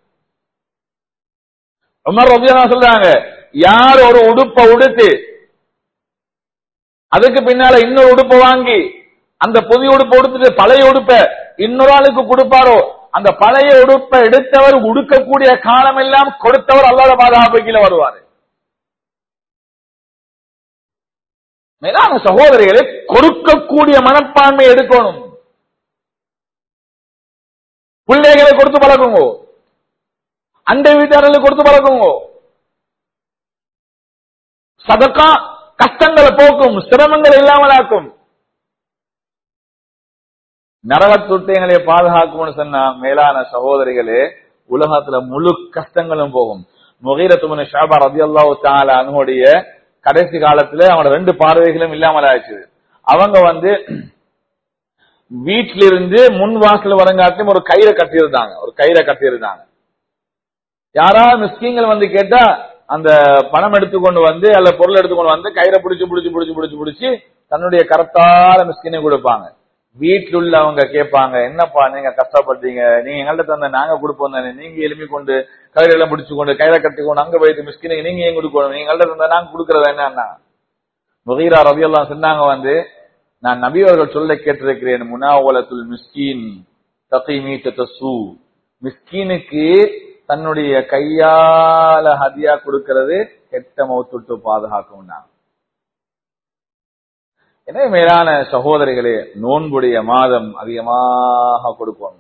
உமர் ரபியா சொல்றாங்க யார் ஒரு உடுப்ப உடுத்து அதுக்கு பின்னால இன்னொரு உடுப்ப வாங்கி அந்த புதிய உடுப்ப உடுத்துட்டு பழைய உடுப்ப இன்னொரு ஆளுக்கு கொடுப்பாரோ அந்த பழைய உடுப்பை எடுத்தவர் உடுக்கக்கூடிய காலம் எல்லாம் கொடுத்தவர் அல்லாத பாதுகாப்பு கீழே வருவாரு மேலான சகோதரிகளை கொடுக்கக்கூடிய மனப்பான்மை எடுக்கணும் பிள்ளைகளை கொடுத்து பழகுங்க அண்டை வீட்டாளர்களுக்கு கொடுத்து பழகுங்க சதக்கா கஷ்டங்களை போக்கும் சிரமங்கள் இல்லாமலாக்கும் நரகத்துட்டு எங்களை பாதுகாக்கும்னு சொன்னா மேலான சகோதரிகளே உலகத்துல முழு கஷ்டங்களும் போகும் முகீரத்துமனு ஷாபா ரதி அல்லாஹு தாலா அனுடைய கடைசி காலத்துல அவனோட ரெண்டு பார்வைகளும் இல்லாமல் ஆயிடுச்சு அவங்க வந்து வீட்டில இருந்து முன் வாசல் வரங்காட்டியும் ஒரு கயிறை கட்டியிருந்தாங்க ஒரு கயிறை கட்டியிருந்தாங்க யாராவது மிஸ்கீங்கள் வந்து கேட்டா அந்த பணம் எடுத்துக்கொண்டு வந்து அல்ல பொருள் எடுத்துக்கொண்டு வந்து கயிறை பிடிச்சு பிடிச்சு பிடிச்சு பிடிச்சு பிடிச்சு தன்னுடைய கரத்தால மிஸ்கினை கொடுப்பாங்க வீட்டில் உள்ளவங்க கேட்பாங்க என்னப்பா நீங்க கஷ்டப்பட்டீங்க நீங்க எங்கள்ட்ட தந்த நாங்க கொடுப்போம் தானே நீங்க எலும்பி கொண்டு கயிறெல்லாம் பிடிச்சு கொண்டு கயிறை கட்டி கொண்டு அங்க போயிட்டு மிஸ்கினுக்கு நீங்க ஏன் கொடுக்கணும் நீங்க எங்கள்ட்ட தந்தா நாங்க கொடுக்கறது என்னன்னா முகீரா ரவியெல்லாம் சொன்னாங்க வந்து நான் நபி அவர்கள் சொல்ல கேட்டிருக்கிறேன் முனாவலத்துல் மிஸ்கீன் தகை மீட்ட சூ மிஸ்கீனுக்கு தன்னுடைய கையால ஹதியா கொடுக்கிறது கெட்ட மௌத்துட்டு பாதுகாக்கும் எனவே மேலான சகோதரிகளே நோன்புடைய மாதம் அதிகமாக கொடுக்கணும்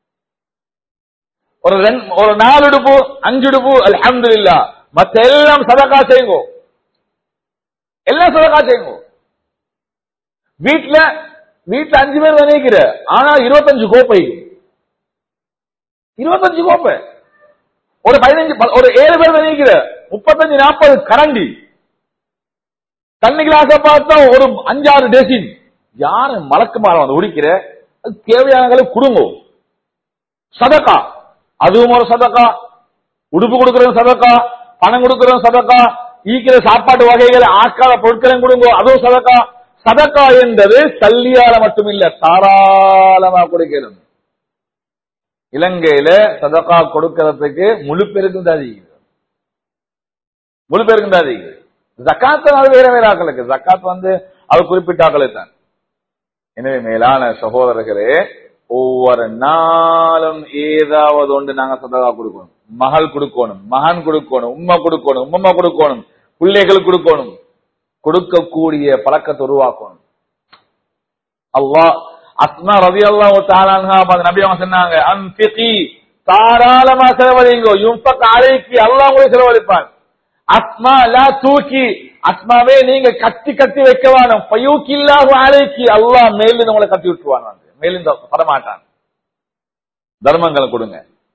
ஒரு ரெண்டு ஒரு நாலு உடுப்பு அஞ்சு உடுப்பு அல்ஹம்துலில்லா மத்த எல்லாம் சதக்கா செய்யுங்க எல்லாம் சதக்கா செய்யுங்க வீட்டுல வீட்டுல அஞ்சு பேர் நினைக்கிற ஆனா இருபத்தஞ்சு கோப்பை இருபத்தஞ்சு கோப்பை ஒரு பதினஞ்சு ப- ஒரு ஏழு பேர் நினைக்கிற முப்பத்தஞ்சு நாற்பது கரண்டி தண்ணி கிளாஸ பார்த்தா ஒரு அஞ்சாறு டெசின் யாரு மலக்கு மாறம் வந்து உடிக்கிற அது தேவையான குடுங்க சதக்கா அதுவும் ஒரு சதக்கா உடுப்பு கொடுக்கறது சதக்கா பணம் கொடுக்கறது சதக்கா ஈக்கிற சாப்பாட்டு வகைகளை ஆக்காத பொருட்களையும் கொடுங்க அதுவும் சதக்கா சதக்கா என்பது சல்லியால மட்டுமில்ல தாராளமா கொடுக்கணும் இலங்கையில சதக்கா கொடுக்கறதுக்கு முழு பேருக்கும் தான் அதிகம் முழு பேருக்கும் தான் அதிகம் ஜக்காத் அது வேற வேற ஆக்களுக்கு ஜக்காத் வந்து அது குறிப்பிட்ட ஆக்களுக்கு தான் எனவே மேலான சகோதரர்களே ஒவ்வொரு நாளும் ஏதாவது ஒன்று நாங்க சதகா கொடுக்கணும் மகள் கொடுக்கணும் மகன் கொடுக்கணும் உம்மா கொடுக்கணும் உம்மம்மா கொடுக்கணும் பிள்ளைகள் கொடுக்கணும் கொடுக்கக்கூடிய பழக்கத்தை உருவாக்கணும் அல்லாஹ் அஸ்மா ரவி அல்லாஹ் நபி அவங்க சொன்னாங்க அன்பிகி தாராளமா செலவழிங்கோ யும்பக் அழைக்கி அல்லாஹ் உங்களுக்கு செலவழிப்பான் அஸ்மா லா தூக்கி அஸ்மாவே நீங்க கட்டி கட்டி வைக்க வேணும் பயூக்கி இல்லாத அழைக்கி அல்லாஹ் மேலிருந்து உங்களை கட்டி விட்டுருவான் மேலிருந்து படமாட்டான் தர்மங்கள் கொடுங்க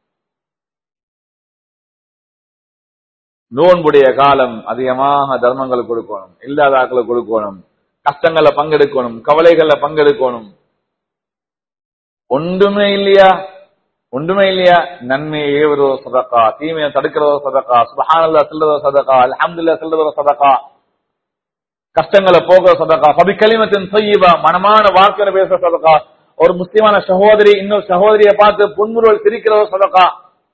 நோன்புடைய காலம் அதிகமாக தர்மங்கள் கொடுக்கணும் இல்லாத ஆக்களை கொடுக்கணும் கஷ்டங்கள்ல பங்கெடுக்கணும் கவலைகள்ல பங்கெடுக்கணும் ஒன்றுமே இல்லையா ஒன்றுமே இல்லையா நன்மையை ஏவுறதோ சதக்கா தீமையை தடுக்கிறதோ சதக்கா சுபஹானல்லா செல்றதோ சதக்கா அல்ஹம்துலில்லாஹ் செல்றதோ சதக்கா கஷ்டங்களை போகிற சதக்கா பபி கலிமத்தின் செய்யவா மனமான வாழ்க்கையில பேசுற சதக்கா ஒரு முஸ்லிமான சகோதரி இன்னொரு சகோதரியை பார்த்து புன்முறுவல் சிரிக்கிறதோ சதக்கா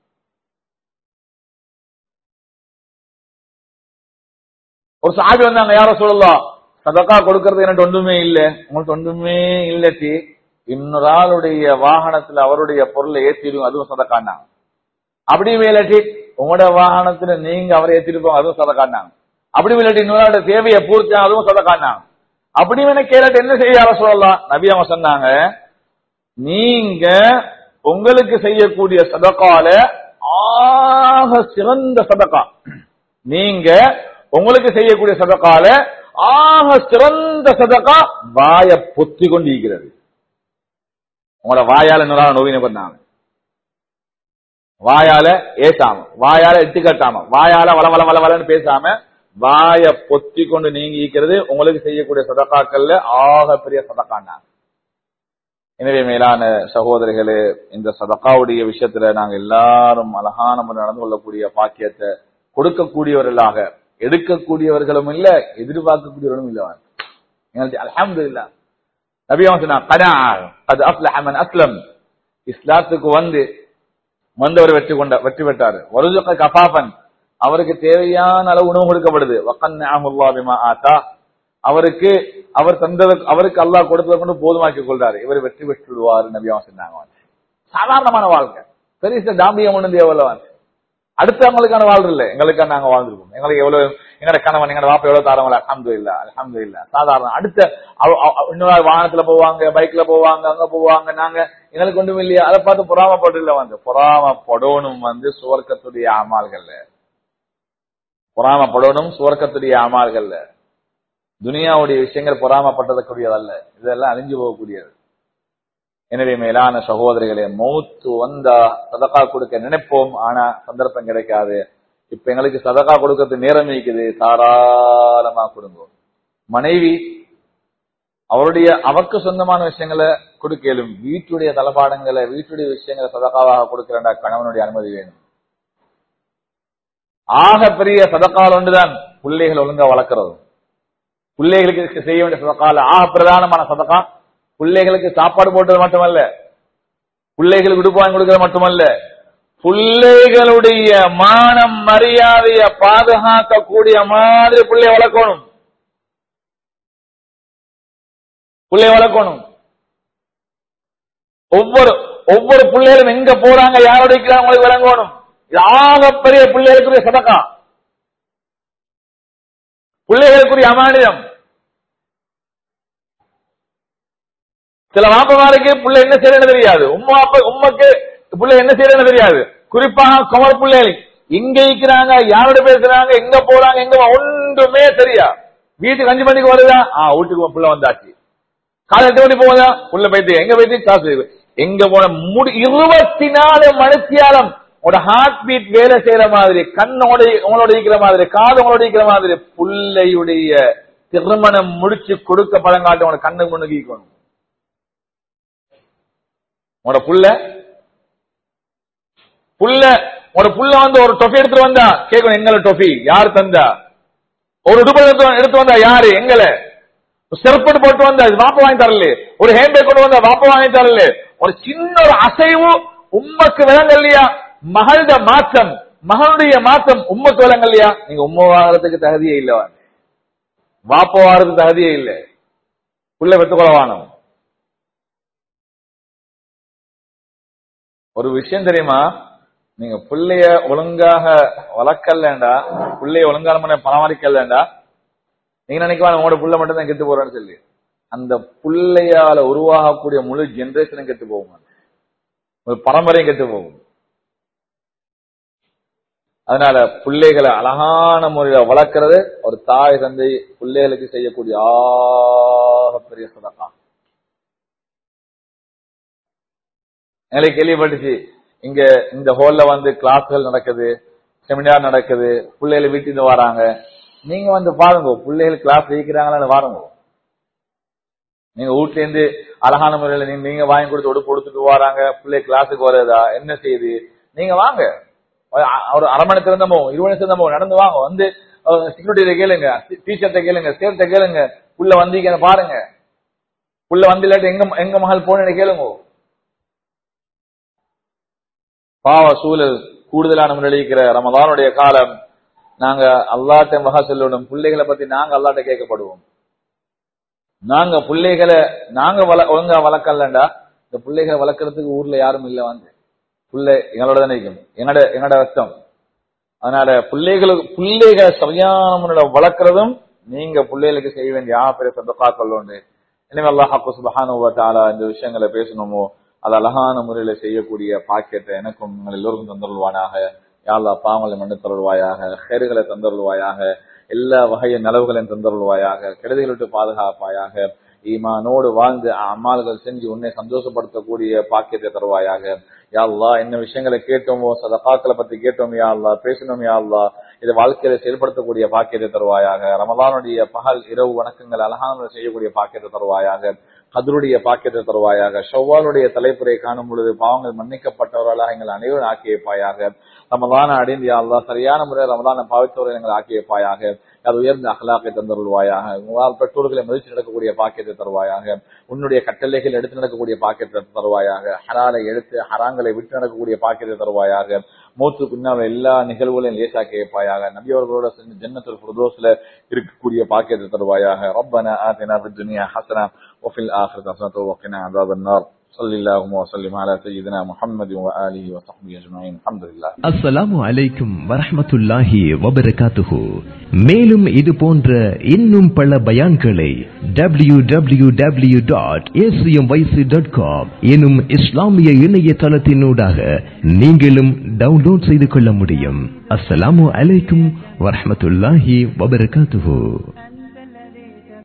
ஒரு சாபி வந்தாங்க யார சொல்லலாம் சதக்கா கொடுக்கறது எனக்கு ஒன்றுமே இல்ல உங்களுக்கு ஒன்றுமே இல்லட்டி இன்னொரு ஆளுடைய வாகனத்துல அவருடைய பொருளை ஏத்திடுவோம் அதுவும் சதக்காண்டாங்க அப்படி மேலட்டி உங்களோட வாகனத்துல நீங்க அவரை ஏத்திட்டு போங்க அதுவும் சதக்காண்டாங்க அப்படி இல்லாட்டி இன்னொரு தேவையை பூர்த்தி அதுவும் சதக்காண்டாங்க அப்படி வேணா கேட்டு என்ன செய்ய யார சொல்லலாம் நபி அவங்க சொன்னாங்க நீங்க உங்களுக்கு செய்யக்கூடிய சதக்கால ஆக சிறந்த சதக்கா நீங்க உங்களுக்கு செய்யக்கூடிய சதக்கால ஆக சிறந்த சதக்கா வாய பொத்தி கொண்டு இருக்கிறது உங்களோட வாயால இன்னொரு நோவினை பண்ணாங்க வாயால ஏசாம வாயால எட்டு கட்டாம வாயால வள வள வள வளன்னு பேசாம வாய பொத்தி கொண்டு நீங்க ஈக்கிறது உங்களுக்கு செய்யக்கூடிய சதக்காக்கள்ல ஆக பெரிய சதக்காண்டா எனவே மேலான சகோதரிகளே இந்த சதக்காவுடைய விஷயத்துல நாங்க எல்லாரும் அழகான முறை நடந்து கொள்ளக்கூடிய பாக்கியத்தை கொடுக்கக்கூடியவர்களாக எடுக்கக்கூடியவர்களும் இல்ல எதிர்பார்க்கக்கூடியவர்களும் இல்ல எங்களுக்கு அலமது இல்ல நபியம் சொன்னா கடா அது அஸ்லஹமன் அஸ்லம் இஸ்லாத்துக்கு வந்து வந்தவர் வெற்றி கொண்ட வெற்றி பெற்றாரு வருஜக கபாபன் அவருக்கு தேவையான அளவு உணவு கொடுக்கப்படுது வக்கன் ஆத்தா அவருக்கு அவர் தந்தது அவருக்கு அல்லாஹ் கொடுத்ததை கொண்டு போதுமாக்கி கொள்றாரு இவர் வெற்றி பெற்று விடுவார் நபியா சொன்னாங்க சாதாரணமான வாழ்க்கை பெரிய தாம்பியம் ஒண்ணு தேவையில்ல அடுத்தவங்களுக்கான வாழ்வு இல்ல எங்களுக்கான நாங்க வாழ்ந்துருக்கோம் எங்களுக்கு எவ்வளவு எங்களோட கணவன் எங்களோட வாப்பா எவ்வளவு தாரவங்கள அஹமது இல்ல அலமது இல்ல சாதாரண அடுத்த இன்னொரு வாகனத்துல போவாங்க பைக்ல போவாங்க அங்க போவாங்க நாங்க எங்களுக்கு ஒன்றும் இல்லையா அதை பார்த்து பொறாமப்பட்டு இல்ல வந்து பொறாமப்படணும் வந்து சுவர்க்கத்துடைய அமால்கள்ல பொறாமப்படணும் சுவர்க்கத்துடைய அமால்கள்ல துனியாவுடைய விஷயங்கள் பொறாமப்பட்டதற்குரியதல்ல இதெல்லாம் அழிஞ்சு போகக்கூடியது எனவே மேலான சகோதரிகளே மௌத்து வந்தா சதகா கொடுக்க நினைப்போம் ஆனா சந்தர்ப்பம் கிடைக்காது இப்ப எங்களுக்கு சதகா கொடுக்கறது நேரம் இருக்குது தாராளமா கொடுங்க மனைவி அவருடைய அவருக்கு சொந்தமான விஷயங்களை கொடுக்கலும் வீட்டுடைய தளபாடங்களை வீட்டுடைய விஷயங்களை சதகாவாக கொடுக்கிறா கணவனுடைய அனுமதி வேணும் ஆக பெரிய சதக்கால் ஒன்றுதான் பிள்ளைகள் ஒழுங்கா வளர்க்கிறது பிள்ளைகளுக்கு செய்ய வேண்டிய சதக்கால ஆக பிரதானமான சதக்கா பிள்ளைகளுக்கு சாப்பாடு போட்டது மட்டுமல்ல பிள்ளைகளுக்கு உடுப்பு வாங்கி கொடுக்கறது மட்டுமல்ல பிள்ளைகளுடைய மானம் மரியாதைய பாதுகாக்கக்கூடிய மாதிரி பிள்ளைய வளர்க்கணும் பிள்ளைய வளர்க்கணும் ஒவ்வொரு ஒவ்வொரு பிள்ளைகளும் எங்க போறாங்க யாரோட இருக்கிறாங்க விளங்கணும் ஆகப்பெரிய பிள்ளைகளுக்குரிய சதக்கா பிள்ளைகளுக்குரிய அமானியம் சில வாப்பமாருக்கு புள்ள என்ன செய்யறன்னு தெரியாது உம்மா அப்பா உம்மக்கு புள்ள என்ன செய்யறன்னு தெரியாது குறிப்பாக குமர் பிள்ளைகள் எங்க இருக்கிறாங்க யாரோட பேசுறாங்க எங்க போறாங்க எங்க ஒன்றுமே தெரியா வீட்டுக்கு அஞ்சு மணிக்கு வருதா ஆ வீட்டுக்கு புள்ள வந்தாச்சு காலை எட்டு மணி போகுதா உள்ள போயிட்டு எங்க போயிட்டு காசு எங்க போன முடி இருபத்தி நாலு மணித்தியாலம் உங்களோட ஹார்ட் பீட் வேலை செய்யற மாதிரி கண்ணோட உங்களோட இருக்கிற மாதிரி காது உங்களோட இருக்கிற மாதிரி புள்ளையுடைய திருமணம் முடிச்சு கொடுக்க பழங்காட்டு உங்களோட கண்ணு முன்னுக்கு ஈக்கணும் உங்களோட புள்ள புள்ள ஒரு புள்ள வந்து ஒரு டொஃபி எடுத்துட்டு வந்தா கேட்கணும் எங்கள டொஃபி யார் தந்தா ஒரு உடுப்பு எடுத்து எடுத்து வந்தா யாரு எங்களை செருப்பட்டு போட்டு வந்தா வாப்ப வாங்கி தரல ஒரு ஹேண்ட் கொண்டு வந்தா வாப்ப வாங்கி தரல ஒரு சின்ன ஒரு அசைவு உம்மக்கு விளங்கல்லையா மகளோட மாற்றம் மகனுடைய மாற்றம் உம்மக்கு விளங்கல்லையா நீங்க உம்ம வாங்குறதுக்கு தகுதியே இல்லவா வாப்பவாருக்கு தகுதியே இல்லை புள்ள பெற்றுக்கொள்ளவானோம் ஒரு விஷயம் தெரியுமா நீங்க பிள்ளைய ஒழுங்காக வளர்க்கலண்டா பிள்ளைய ஒழுங்கான பராமரிக்கலண்டா நீங்க நினைக்கலாம் உங்களோட புள்ள மட்டும் தான் கெட்டு போறேன்னு சொல்லி அந்த புள்ளையால உருவாகக்கூடிய முழு ஜெனரேஷனும் கெட்டு போகும் ஒரு பரம்பரையும் கெட்டு போகும் அதனால பிள்ளைகளை அழகான முறையில வளர்க்கறது ஒரு தாய் தந்தை பிள்ளைகளுக்கு செய்யக்கூடிய ஆக பெரிய சதக்கா எங்களுக்கு கேள்விப்பட்டுச்சு இங்க இந்த ஹோல்ல வந்து கிளாஸ்கள் நடக்குது செமினார் நடக்குது பிள்ளைகள் வீட்டுக்கு வராங்க நீங்க வந்து பாருங்க பிள்ளைகள் கிளாஸ் ஜெயிக்கிறாங்களான்னு பாருங்க நீங்க வீட்ல இருந்து அழகான முறையில நீங்க நீங்க வாங்கி கொடுத்து உடுப்பு கொடுத்துட்டு வராங்க பிள்ளை கிளாஸுக்கு வருதா என்ன செய்யுது நீங்க வாங்க ஒரு அரை மணி திறந்தமோ இருபது மணி திறந்தமோ நடந்து வாங்க வந்து செக்யூரிட்டியில கேளுங்க டீச்சர்ட்ட கேளுங்க சேர்த்த கேளுங்க புள்ள வந்தீங்க பாருங்க புள்ள வந்து இல்லாட்டி எங்க எங்க மகள் போன கேளுங்க பாவ சூழல் கூடுதலான முறையில் இருக்கிற ரமதானுடைய காலம் நாங்க அல்லாட்ட மகா சொல்லணும் பிள்ளைகளை பத்தி நாங்க அல்லாட்ட கேட்கப்படுவோம் நாங்க பிள்ளைகளை நாங்க வள ஒழுங்கா வளர்க்கலண்டா இந்த பிள்ளைகளை வளர்க்கறதுக்கு ஊர்ல யாரும் இல்ல வந்து பிள்ளை எங்களோட தானே இருக்கும் என்னோட என்னோட ரத்தம் அதனால பிள்ளைகளுக்கு பிள்ளைகளை சரியான முறையில வளர்க்கறதும் நீங்க பிள்ளைகளுக்கு செய்ய வேண்டிய ஆ பெரிய சந்தக்கா கொள்ளோண்டு எனவே அல்லாஹாக்கு சுபஹானுவத்தால இந்த விஷயங்களை பேசணுமோ அது அழகான முறையில செய்யக்கூடிய பாக்கியத்தை எனக்கும் உங்கள் எல்லோருக்கும் தந்தருள்வானாக யாழ்லா பாவங்களை மண்ணு தருள்வாயாக ஹேறுகளை தந்தருள்வாயாக எல்லா வகைய நலவுகளையும் தந்தருள்வாயாக கெடுதிகள் விட்டு பாதுகாப்பாயாக ஈமானோடு வாழ்ந்து அம்மாள்கள் செஞ்சு உன்னை சந்தோஷப்படுத்தக்கூடிய பாக்கியத்தை தருவாயாக யாழ்லா என்ன விஷயங்களை கேட்டோமோ சதகாக்களை பத்தி கேட்டோம் யாழ்லா பேசணும் யாழ்லா இதை வாழ்க்கையில செயல்படுத்தக்கூடிய பாக்கியத்தை தருவாயாக ரமதானுடைய பகல் இரவு வணக்கங்கள் அழகான செய்யக்கூடிய பாக்கியத்தை தருவாயாக கதருடைய பாக்கியத்தை தருவாயாக ஷவ்வாலுடைய தலைப்புரை காணும் பொழுது பாவங்கள் மன்னிக்கப்பட்டவர்களாக எங்கள் அனைவரும் ஆக்கி வைப்பாயாக ரமதான அடைந்து யாழ்லா சரியான முறையில் ரமதான பாவித்தவரை எங்கள் ஆக்கி வைப்பாயாக அது உயர்ந்த அகலாக்கை தந்தருள்வாயாக உங்களால் பெற்றோர்களை மதித்து நடக்கக்கூடிய பாக்கியத்தை தருவாயாக உன்னுடைய கட்டளைகள் எடுத்து நடக்கக்கூடிய பாக்கியத்தை தருவாயாக ஹராலை எடுத்து ஹராங்களை விட்டு நடக்கக்கூடிய பாக்கியத்தை தருவாயாக மூத்து பின்னால் எல்லா நிகழ்வுகளையும் லேசாக்கி வைப்பாயாக நபியவர்களோட சென்று ஜன்னத்தில் புரதோஸ்ல இருக்கக்கூடிய பாக்கியத்தை தருவாயாக ரப்பனா ஆத்தினா في الدنيا حسنة وفي الآخرة حسنة وقنا عذاب النار صلى اللهم وسلم على سيدنا محمد وآله وصحبه أجمعين الحمد لله அஸ்ஸலாமு அலைக்கும் வரஹ்மத்துல்லாஹி வபரகாத்துஹு மேலும் இது போன்ற இன்னும் பல பயான்களை W W W dot dot com எனும் இஸ்லாமிய இணையதளத்தினூடாக நீங்களும் டவுன்லோட் செய்து கொள்ள முடியும் அஸ்ஸலாமு அலைக்கும் வரஹ்மத்துல்லாஹி வபரகாத்துஹு